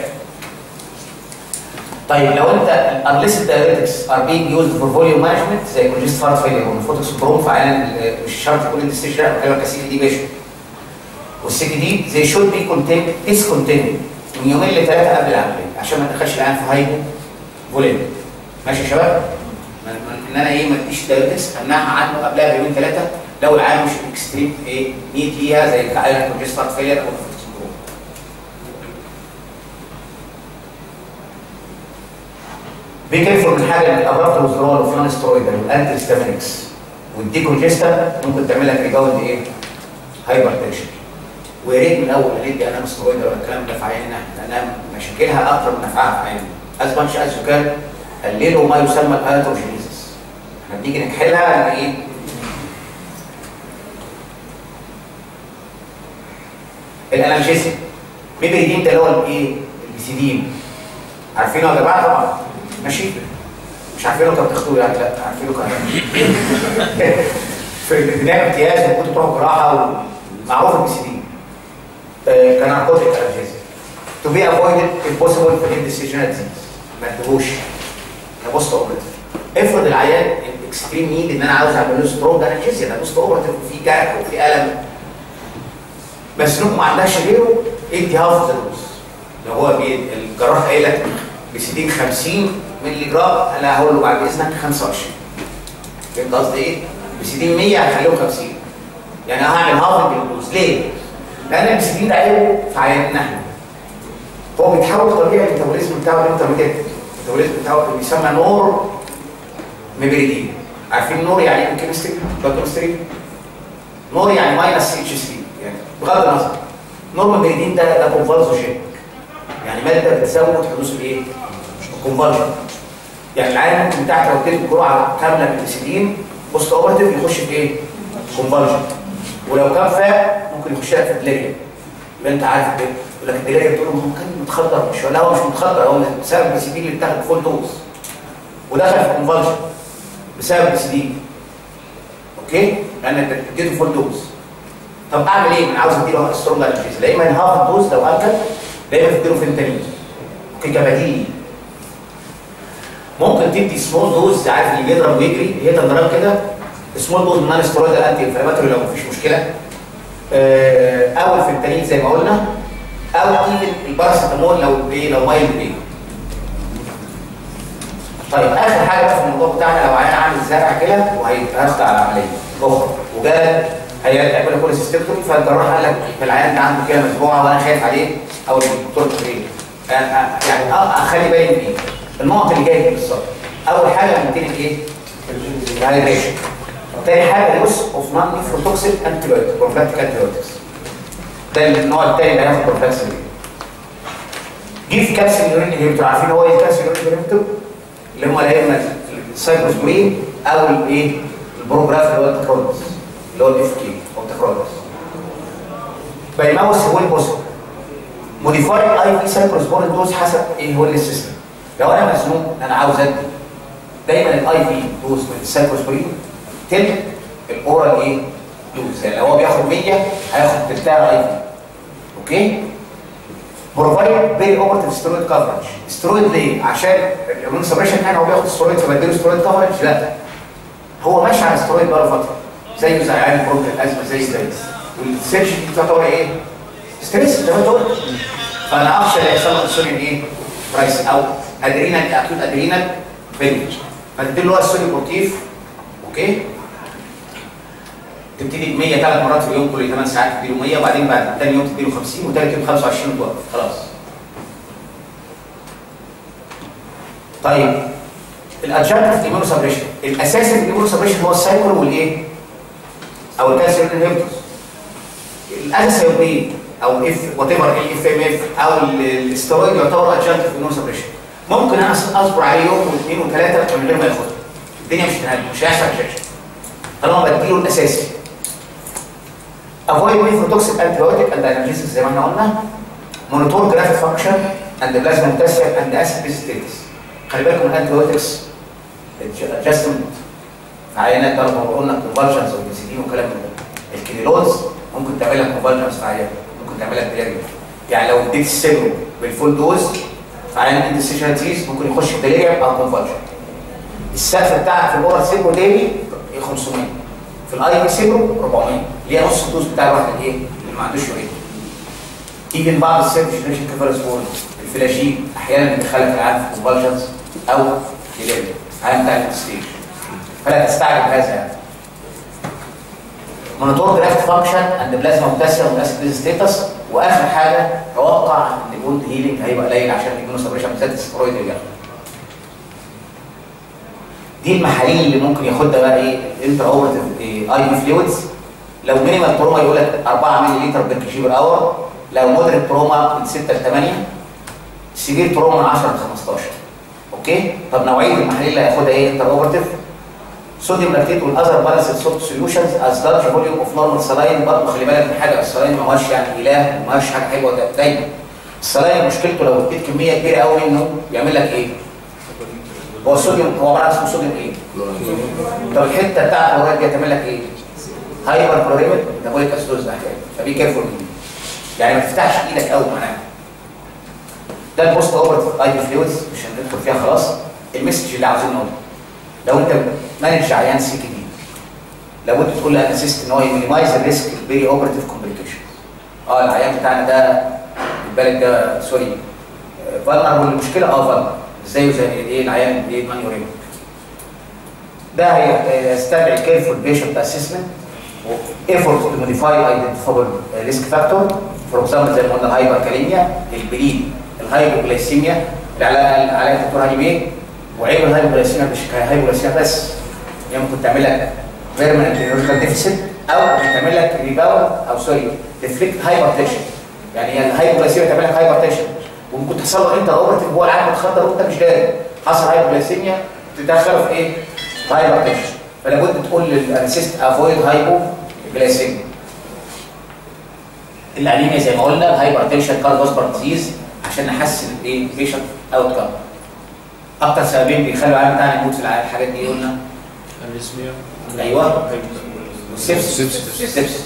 طيب لو انت الارليسيت دايريتكس ار بينج يوزد فور فوليوم مانجمنت زي كونجست هارت فيلير والفوتوكس بروم في عيان مش شرط يكون الاستشفاء لا بتكلم كسي دي بيشن والسي دي زي شود بي كونتين ديس كونتين من يومين لثلاثه قبل العمليه عشان ما تدخلش العيان في هايبو فوليم ماشي يا شباب؟ ان انا ايه ما اديش دايريتكس امنعها عنه قبلها بيومين ثلاثه لو العيان مش اكستريم ايه نيد ليها زي عيان كونجست هارت فيلير او الفوتوكس بروم بي كيرفول من حاجه من الابراط الوزرال وفي نون سترويدال والانتي هيستامينكس والديكونجستا ممكن تعمل لك ريباوند ايه؟ هايبر تنشن ويا ريت من الاول ندي انام سترويدال ولا الكلام ده في عيننا لانها مشاكلها اكتر من نفعها في عيننا از ماتش از كان قللوا ما يسمى الانتروجينيزس احنا بنيجي نكحلها ان ايه؟ الانالجيزم ميبريدين ده اللي هو الايه؟ البيسيدين عارفينه يا جماعه طبعا ماشي مش عارفينه كانوا بتاخدوه يعني لا عارفينه كان في الابتدائي امتياز وكنت بتروح جراحه ومعروف البي سي دي كان ناركوتيك انالجيزم تو بي افويدد امبوسيبل في الديسيجنال ديزيز ما تدوش كبوست اوبريتيف افرض العيان الاكستريم نيد ان انا عاوز اعمل له ستروك ده انالجيزيا ده بوست اوبريتيف وفي جرح وفي الم بس نوك ما عندهاش غيره ادي هاف ذا دوز لو هو الجراح قايل لك بسيدين 50 مللي جرام انا هقول له بعد اذنك 25 فهمت قصدي ايه؟ بسيدين 100 هخليهم 50 يعني هعمل هاف بالدوز ليه؟ لان البسيدين ده عيبه في عيننا احنا هو بيتحول طبيعي الميتابوليزم بتاعه الانترميديت الميتابوليزم بتاعه بيسمى نور ميبريدين عارفين نور يعني ايه كيمستري بايوكيمستري نور يعني ماينس اتش 3 يعني بغض النظر نور ميبريدين ده ده كونفالزوجين يعني ماده بتزود حدوث الايه؟ الكونفالجن يعني العيان ممكن تحت لو اديت جرعه كامله من الانسولين بوست اوبرتيف يخش في ايه؟ كونفالجن ولو كان فاق ممكن يخش لك في الدليريا يبقى انت عارف كده يقول لك الدليريا بتقول له ما هو كان متخدر مش لا هو مش متخدر هو بسبب الانسولين اللي اتاخد فول دوز ودخل في كونفالجن بسبب الانسولين اوكي؟ لان انت اديته فول دوز طب اعمل ايه؟ انا عاوز اديله سترونج انرجيز لا اما انهاف الدوز لو اكل لا اما تديله فنتانيل اوكي كبديل ممكن تدي سمول دوز عارف اللي بيضرب ويجري هي تضرب كده سمول دوز من ستيرويد انتي انفلاماتوري لو مفيش مشكله آه، او الفنتانيل زي ما قلنا او ايفن الباراسيتامول لو ايه لو مايل ايه طيب اخر حاجه بقى في الموضوع بتاعنا لو عيان عامل زرع كده وهيتاخد على عمليه اخرى وجالك هيعمل له كوليسيستكتومي فالجراح قال لك العيان ده عنده كده مجموعه وانا خايف عليه او الدكتور التقريبي يعني اه اخلي بالي من ايه النقط اللي جايه دي بالظبط اول حاجه ممكن ايه الهايدريشن تاني حاجه يوز اوف نون نيفروتوكسيك انتي بايوتيك بروفلاكتيك انتي بايوتكس ده النوع الثاني اللي هياخد بروفلاكسين جيف كالسيوم يورين انهبيتور عارفين هو ايه الكالسيوم يورين انهبيتور اللي هم يا اما السايكلوسبرين او الايه البروجراف اللي هو التكرونس اللي هو الاف كي او التكرونس بيموس هو البوزيتيف موديفاي اي في سايكلوسبورين دوز حسب ايه هو السيستم لو انا مزنوق انا عاوز ادي دايما الاي في دوز من السايكلوسبورين تلت الاورال ايه دوز يعني لو هو بياخد 100 هياخد تلتها اي في اوكي بروفايد بين اوبرتيف ستيرويد كفرج ستيرويد ليه عشان الاميون سبريشن يعني هو بياخد ستيرويد فبديله ستيرويد كفرج لا هو ماشي على ستيرويد بقاله فتره زيه زي عيال بروك الازمه زي زي والسيرش دي تعتبر ايه ستريس زي ما انت قلت فانا اخشى اللي يحصل له انسولين ايه برايس او ادرينال اكيد ادرينال بينج فتديله هو السولين بروتيف اوكي تبتدي ب 100 ثلاث مرات في اليوم كل 8 ساعات تديله 100 وبعدين بعد ثاني يوم تديله 50 وثالث يوم 25 وتوقف خلاص طيب الادجنكت ايمونو سبريشن الاساسي في الايمونو سبريشن هو السايكل والايه او الكالسيوم انهبيتورز الاساس هو ايه او اف وات ايفر الاف ام اف او الاسترويد يعتبر ادجنكت في الايمونو سبريشن ممكن انا اصبر عليه يوم واثنين وثلاثه من غير ما ياخدها الدنيا مش هتنهد مش هيحصل ريجكشن طالما بديله الاساسي avoid nephrotoxic antibiotic and analgesics زي ما احنا قلنا monitor graphic function and plasma potassium and acid status خلي بالكم الانتيبيوتكس adjustment في عينات برضه قلنا convulsions والبنسلين وكلام من ده الكينيلوز ممكن تعمل لك convulsions في عيان ممكن تعمل لك ديليريوم يعني لو اديت السيبرو بالفول دوز في عيان اندستيشن ديزيز ممكن يخش في ديليريوم او كونفالجن السقف بتاعك في الاورال سيبرو ديلي 500 في الاي بي سيبرو 400 اللي هي نص الدوز بتاع الواحد الايه اللي ما عندوش يوريد تيجي بعض السيرفيس جنريشن كفالسبول الفلاجين احيانا بيدخلك العيان في كونفالجنز او ديليريوم عيان بتاع الستيج فلا تستعجل هذا يعني مونيتور جرافت فانكشن اند بلازما بوتاسيوم واسيد ستيتس واخر حاجه توقع ان البوند هيلينج هيبقى قليل عشان الجنوس سبريشن بالذات السترويد اللي بياخده دي المحاليل اللي ممكن ياخدها بقى ايه انترا اوبرتيف اي بي فلويدز لو مينيمال تروما يقول لك 4 مللي لتر بير كيجي بر اور لو مودريت تروما من 6 ل 8 سيفير تروما من 10 ل 15 اوكي طب نوعيه المحاليل اللي هياخدها ايه انترا اوبرتيف صوديوم لاكتيت والاذر بالانس سولت سوليوشنز از لارج فوليوم اوف نورمال سلاين برضه خلي بالك من حاجه السلاين ما هوش يعني اله ما هوش حاجه حلوه دايما السلاين مشكلته لو اديت كميه كبيره قوي منه بيعمل لك ايه؟ هو الصوديوم هو عباره عن اسمه صوديوم ايه؟ طب الحته بتاعت الكلوريد دي هتعمل لك ايه؟ هايبر كلوريميك ميتابوليك اسيدوز ده حكايه فبي كيرفول يعني ما تفتحش ايدك قوي معناها ده البوست اوبرتيف اي بي فلويدز مش هندخل فيها خلاص المسج اللي عاوزين نقوله لو انت مانج عيان سي كي دي لابد تقول له اسيست ان هو يمينيمايز الريسك البيري اوبرتيف كومبليكيشن اه العيان بتاعنا ده البالغ ده سوري فالنر المشكله اه فالنر زيه زي ايه العيان ايه مانيوريميك ده هيستدعي كيرفول بيشنت اسسمنت ايفورت تو موديفاي ايدنتيفابل ريسك فاكتور فور اكزامبل زي ما قلنا الهايبر كاليميا البليد الهايبوغلايسيميا اللي على على الدكتور هاني بيه وعيب الهايبوغليسيميا مش كهايبوغليسيميا بس هي ممكن تعمل لك بيرمننت نيورولوجيكال ديفيسيت او ممكن تعمل لك ريباوند او سوري ريفلكت هايبرتنشن يعني هي الهايبوغليسيميا تعمل لك هايبرتنشن وممكن تحصل له انت اوبرتيف هو العالم متخدر وانت مش داري حصل هايبوغليسيميا تدخله في ايه؟ هايبرتنشن فلا بد تقول للانسيست افويد هايبوغليسيميا الانيميا زي ما قلنا الهايبرتنشن كارديوفاسكولار ديزيز عشان نحسن الايه بيشنت اوت كام اكتر سببين بيخلوا العالم بتاعنا يموت في الع- الحاجات دي قلنا الرسمية ايوه والسبس السبس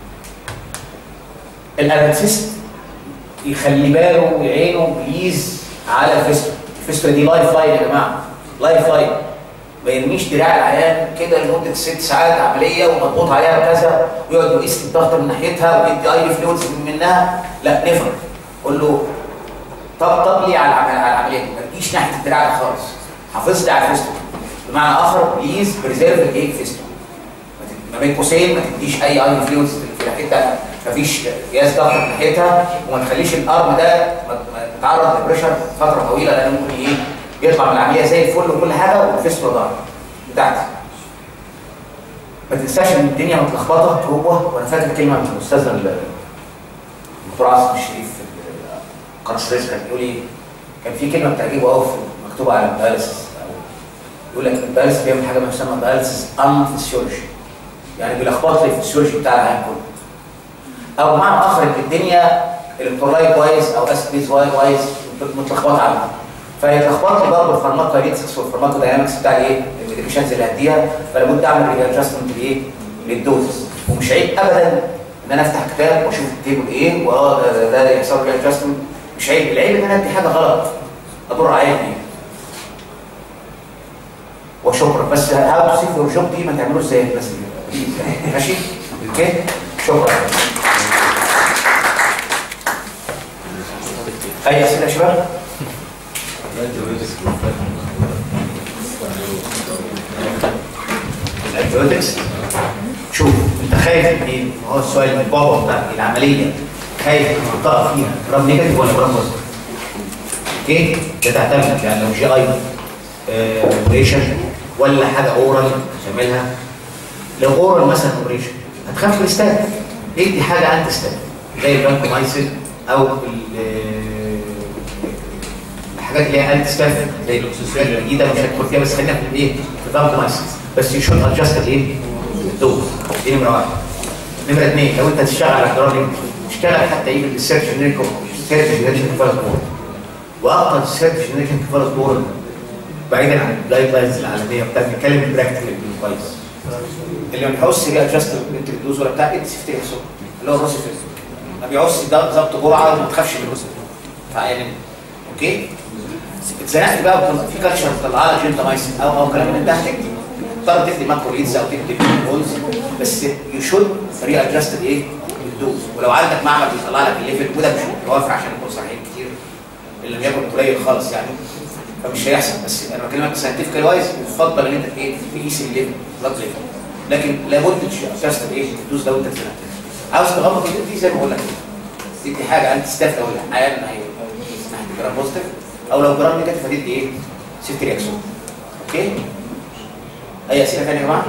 الانستيست يخلي باله ويعينه بليز على الفيستول الفيستول دي لايف لاين يا جماعه لايف لاين ما يرميش دراع العيان كده لمده ست ساعات عمليه ومضغوط عليها كذا ويقعد يقيس الضغط من ناحيتها ويدي اي فلويدز منها لا نفر قول له طبطب لي على العمل- على العمليه دي ما تجيش ناحيه الدراع ده خالص حافظ لي على الفيستول بمعنى اخر بليز بريزيرف الايه فيستول ما بين قوسين ما تديش اي اي فلويدز في ناحيتها مفيش قياس ضغط من ناحيتها وما تخليش الارم ده ما- ما يتعرض لبريشر فتره طويله لان ممكن ايه يطلع من العمليه زي الفل وكل حاجه والفيستول ضاع بتاعتي ما تنساش ان الدنيا متلخبطه جوه وانا فاكر كلمه من الاستاذ ال- الدكتور عاصم الشريف في قناه السويس كان بيقول ايه كان في كلمه بتعجبه قوي مكتوبه على الدايلسيس يقول لك الدايلسيس بيعمل حاجه ما يسمى دايلسيس ان فيسيولوجي يعني بيلخبط لي الفسيولوجي بتاع العين كله او بمعنى اخر ان الدنيا الكترولايت وايز او اسيد بيز وايز متلخبطه عنها فيتلخبط لي برضه الفارماكوكاينيتكس والفارماكوداينامكس بتاع الايه الميديكيشنز اللي هديها فلا بد اعمل ريادجستمنت لايه للدوزز ومش عيب ابدا ان انا افتح كتاب واشوف التيبل ايه واه ده- ده يحصل ريادجستمنت مش عيب العيب ان انا ادي حاجه غلط اضر عيني وشكرا بس هاو تو سي فور جوب دي ما تعملوش زي الناس دي ماشي اوكي شكرا اي اسئله يا شباب الانتيبيوتكس شوف انت خايف من ايه هو السؤال من بابا بتاع العمليه خايف تحطها فيها جرام نيجاتيف ولا جرام بوزيتيف اوكي ده تعتمد يعني لو جي اي اوبريشن ولا حاجه اورال تعملها لو اورال مثلا اوبريشن هتخاف من الستات ادي حاجه انت ستات زي البانكومايسين او ال- الحاجات اللي هي انت ستات زي الاكسسوارات الجديده مش هدخل فيها بس خلينا في الايه في البانكومايسين بس يشوت ادجست الايه الدوز دي نمره واحد نمره اثنين لو انت تشتغل على الجرام اشتغل حتى ايه بالسيرش جينيريك سيرش جينيريك كفاله بورد واكتر سيرش جينيريك كفاله بورد بعيدا عن الجايد لاينز العالميه بتاع بنتكلم براكتيكال كويس اللي ما بيحوش بقى جاست انترودوز ولا بتاع ادي سيفتي اكسو اللي هو الروسي ما بيعوز ده ظبط جرعه وما تخافش من الروسي فيعني اوكي اتزنقت بقى وكنت في كالتشر طلع لك جنتامايسين او او كلام من ده تكتب تقدر تكتب ماكرو ليدز او تكتب بولز بس يو شود ري ادجستد ايه الدوز ولو عندك معمل بيطلع لك الليفل وده مش متوفر عشان نكون صحيحين كتير اللي لم يكن قليل خالص يعني فمش هيحصل بس انا بكلمك ساينتفك وايز يفضل ان انت ايه تقيس الليفل بلاد ليفل لكن لابد تشست ايه الدوز لو انت اتزنقت عاوز تغمض ايدك دي زي ما بقول لك كده تدي حاجه انت ستاف لو العيان هي اسمها جرام بوزيتيف او لو جرام نيجاتيف هتدي ايه سيفتي رياكشن اوكي اي اسئله ثانيه يا جماعه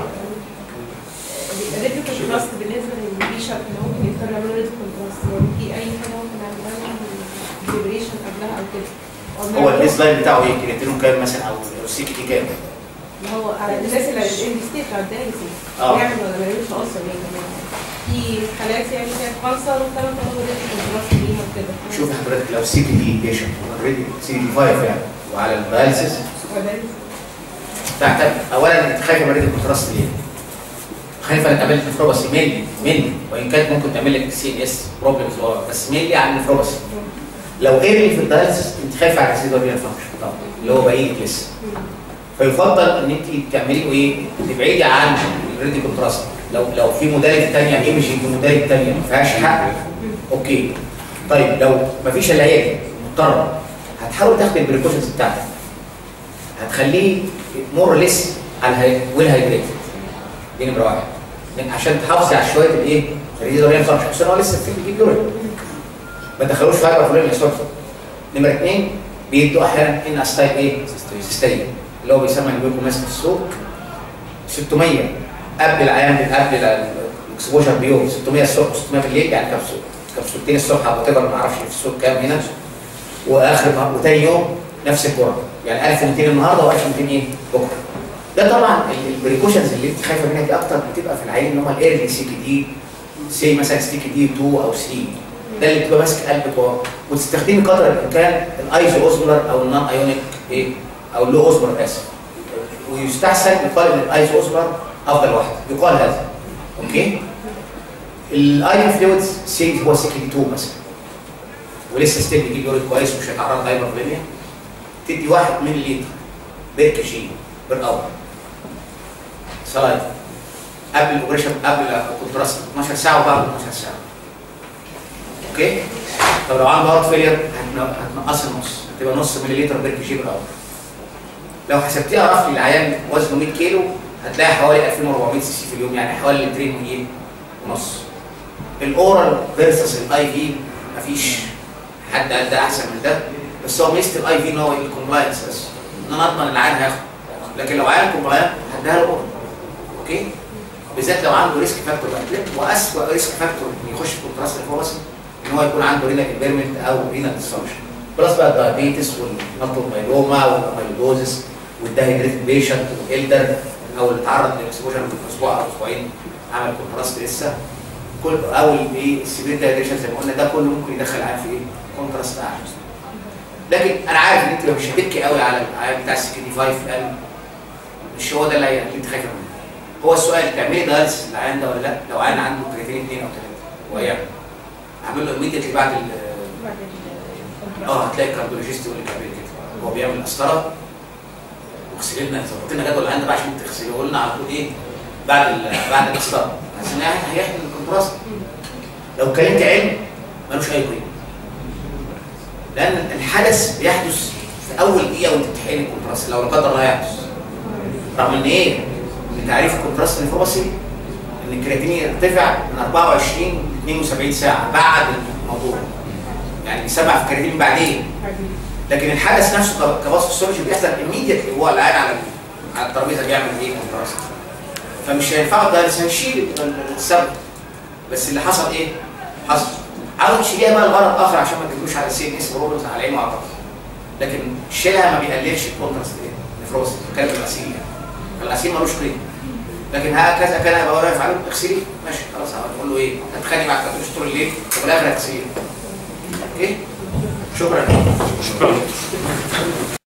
الريد كونتراست بالنسبه للبيشر اللي ممكن يختار يعملوا ريد كونتراست لو في اي حاجه ممكن نعملها ديبريشن قبلها او كده أو هو نعمل- البيس لاين بتاعه ايه كرياتينون كام مثلا او السي بي تي كام اللي هو على الناس اللي الام ستيت بتاع الدايلسيس آه. يعمل ولا ما يعملش اصلا يعني في حالات يعني كانت كانسر وكانوا بياخدوا ريد كونتراست ليها وكده شوف حضرتك لو سي بي تي بيشنت اوريدي سي بي 5 يعني وعلى الدايلسيس ولا تعتمد اولا انت خايفه من ريد كونتراست ليه؟ خايفه انك قابلت نفروباسي مينلي مينلي وان كانت ممكن تعمل لك سي ان اس بروبلمز بس مينلي عن النفروباسي لو ايرلي في الدايلسيس انت خايفه على السيدو فينال فانكشن طبعا اللي هو بقيه لسه فيفضل ان انت تعملي له ايه؟ تبعدي عن الريدي كونتراست لو لو في موداليتي ثانيه ايمجنج موداليتي ثانيه ما فيهاش حق اوكي طيب لو ما فيش الا هي دي مضطره هتحاول تاخد البريكوشنز بتاعتك هتخليه مور ليس على ويل هايدريتد دي نمره واحد من- عشان تحافظي على شويه الايه؟ الريدي فانكشن عشان هو لسه في بيجيب يورين ما تدخلوش فايبر فلورين اسود نمره اثنين بيدوا احيانا ان استايل ايه؟ سيستين اللي هو بيسمى الجلوكوماس في السوق 600 قبل العيان قبل الاكسبوجر بيوم 600 الصبح 600 بالليل يعني كبسول كبسولتين الصبح او تقدر ما اعرفش في السوق كام هنا واخر نهار- وتاني يوم نفس الجرعه يعني 1200 النهارده و1200 ايه بكره ده طبعا ال- البريكوشنز اللي انت خايفه منها دي اكتر بتبقى في العين اللي هم الايرلي سي كي دي سي مثلا سي كي دي 2 او 3 ده اللي بتبقى ماسك قلبك و- وتستخدمي قدر الامكان الايزو اوزمولر او النون ايونيك ايه او اللو اوزمولر اسف ويستحسن يقال ان الايزو اوزمولر افضل واحد يقال هذا اوكي الايون فلويدز سي هو سي كي دي 2 مثلا ولسه ستيل بيجيب يوريد كويس ومش هيتعرض لهايبرفيميا تدي 1 مللي لتر بير كيجي بير اور سلايد قبل الاوبريشن قبل الكونتراست 12 ساعه وبعد 12 ساعه اوكي طب لو عنده هارت فيلير هتنقص النص هتبقى نص مللي لتر بير كيجي بير اور لو حسبتيها رفلي العيان وزنه 100 كيلو هتلاقي حوالي 2400 سي سي في اليوم يعني حوالي لترين وايه ونص الاورال فيرسس الاي في مفيش حد قال ده احسن من ده بس هو ميزه الاي في ان هو الكومبلاينس بس ان انا اضمن العيان هياخد لكن لو عيان كومبلاين هديها له اورال اوكي بالذات لو عنده ريسك فاكتور اتليت واسوء ريسك فاكتور إن يخش في كونتراست الفورس ان هو يكون عنده رينال امبيرمنت او رينال ديسفانكشن بلس بقى الدايابيتس والمالتيبل مايلوما والاميلودوزس والدايجريتد بيشنت والالدر او اللي اتعرض للاكسبوجر من اسبوع او اسبوعين عمل كونتراست لسه كل او الايه السيفير دايجريشن زي ما قلنا ده كله ممكن يدخل عيان في ايه؟ كونتراست اعلى لكن انا عارف ان انت مش هتبكي قوي على العيان بتاع السي دي 5 لان مش هو ده اللي اللي انت خايفه منه هو السؤال تعملي دايلس للعيان ده ولا لا؟ لو عيان عنده كرياتين 2 او 3 ويعمل اعمل له ايميديتلي بعد ال بعد ال- اه هتلاقي الكارديولوجيست يقول لك اعمل كده هو بيعمل قسطره واغسلي لنا ظبط لنا جدول العيان ده بقى عشان تغسليه لنا على طول ايه بعد ال بعد القسطره عشان هيحمل الكونتراست لو اتكلمت علم ملوش اي قيمه لان الحدث بيحدث في اول دقيقه وانت بتحقن الكونتراست لو لا قدر الله يحدث رغم ان ايه؟ ان تعريف الكونتراست النفروسي ان الكرياتين يرتفع من 24 ل 72 ساعه بعد الموضوع يعني بيسمع في الكرياتين بعدين لكن الحدث نفسه ك- كباثوفيسيولوجي بيحصل immediately وهو قاعد على على الترابيزه بيعمل ايه كونتراست فمش هينفعه ده بس هنشيل ال- السبب بس اللي حصل ايه؟ حصل عاوز تشيليها بقى لغرض اخر عشان ما تجيبوش على سي ان اس بروبلمز على عينه وعلى راسه لكن شيلها ما بيقللش الكونتراست ايه؟ نفروس بتكلم الغسيل يعني الغسيل ملوش قيمه لكن هكذا كان هيبقى واقف عليه اغسليه ماشي خلاص هتقول له ايه؟ هتخانق معاك هتقول طول الليل وفي الاخر هتغسليه اوكي؟ شكرا شكرا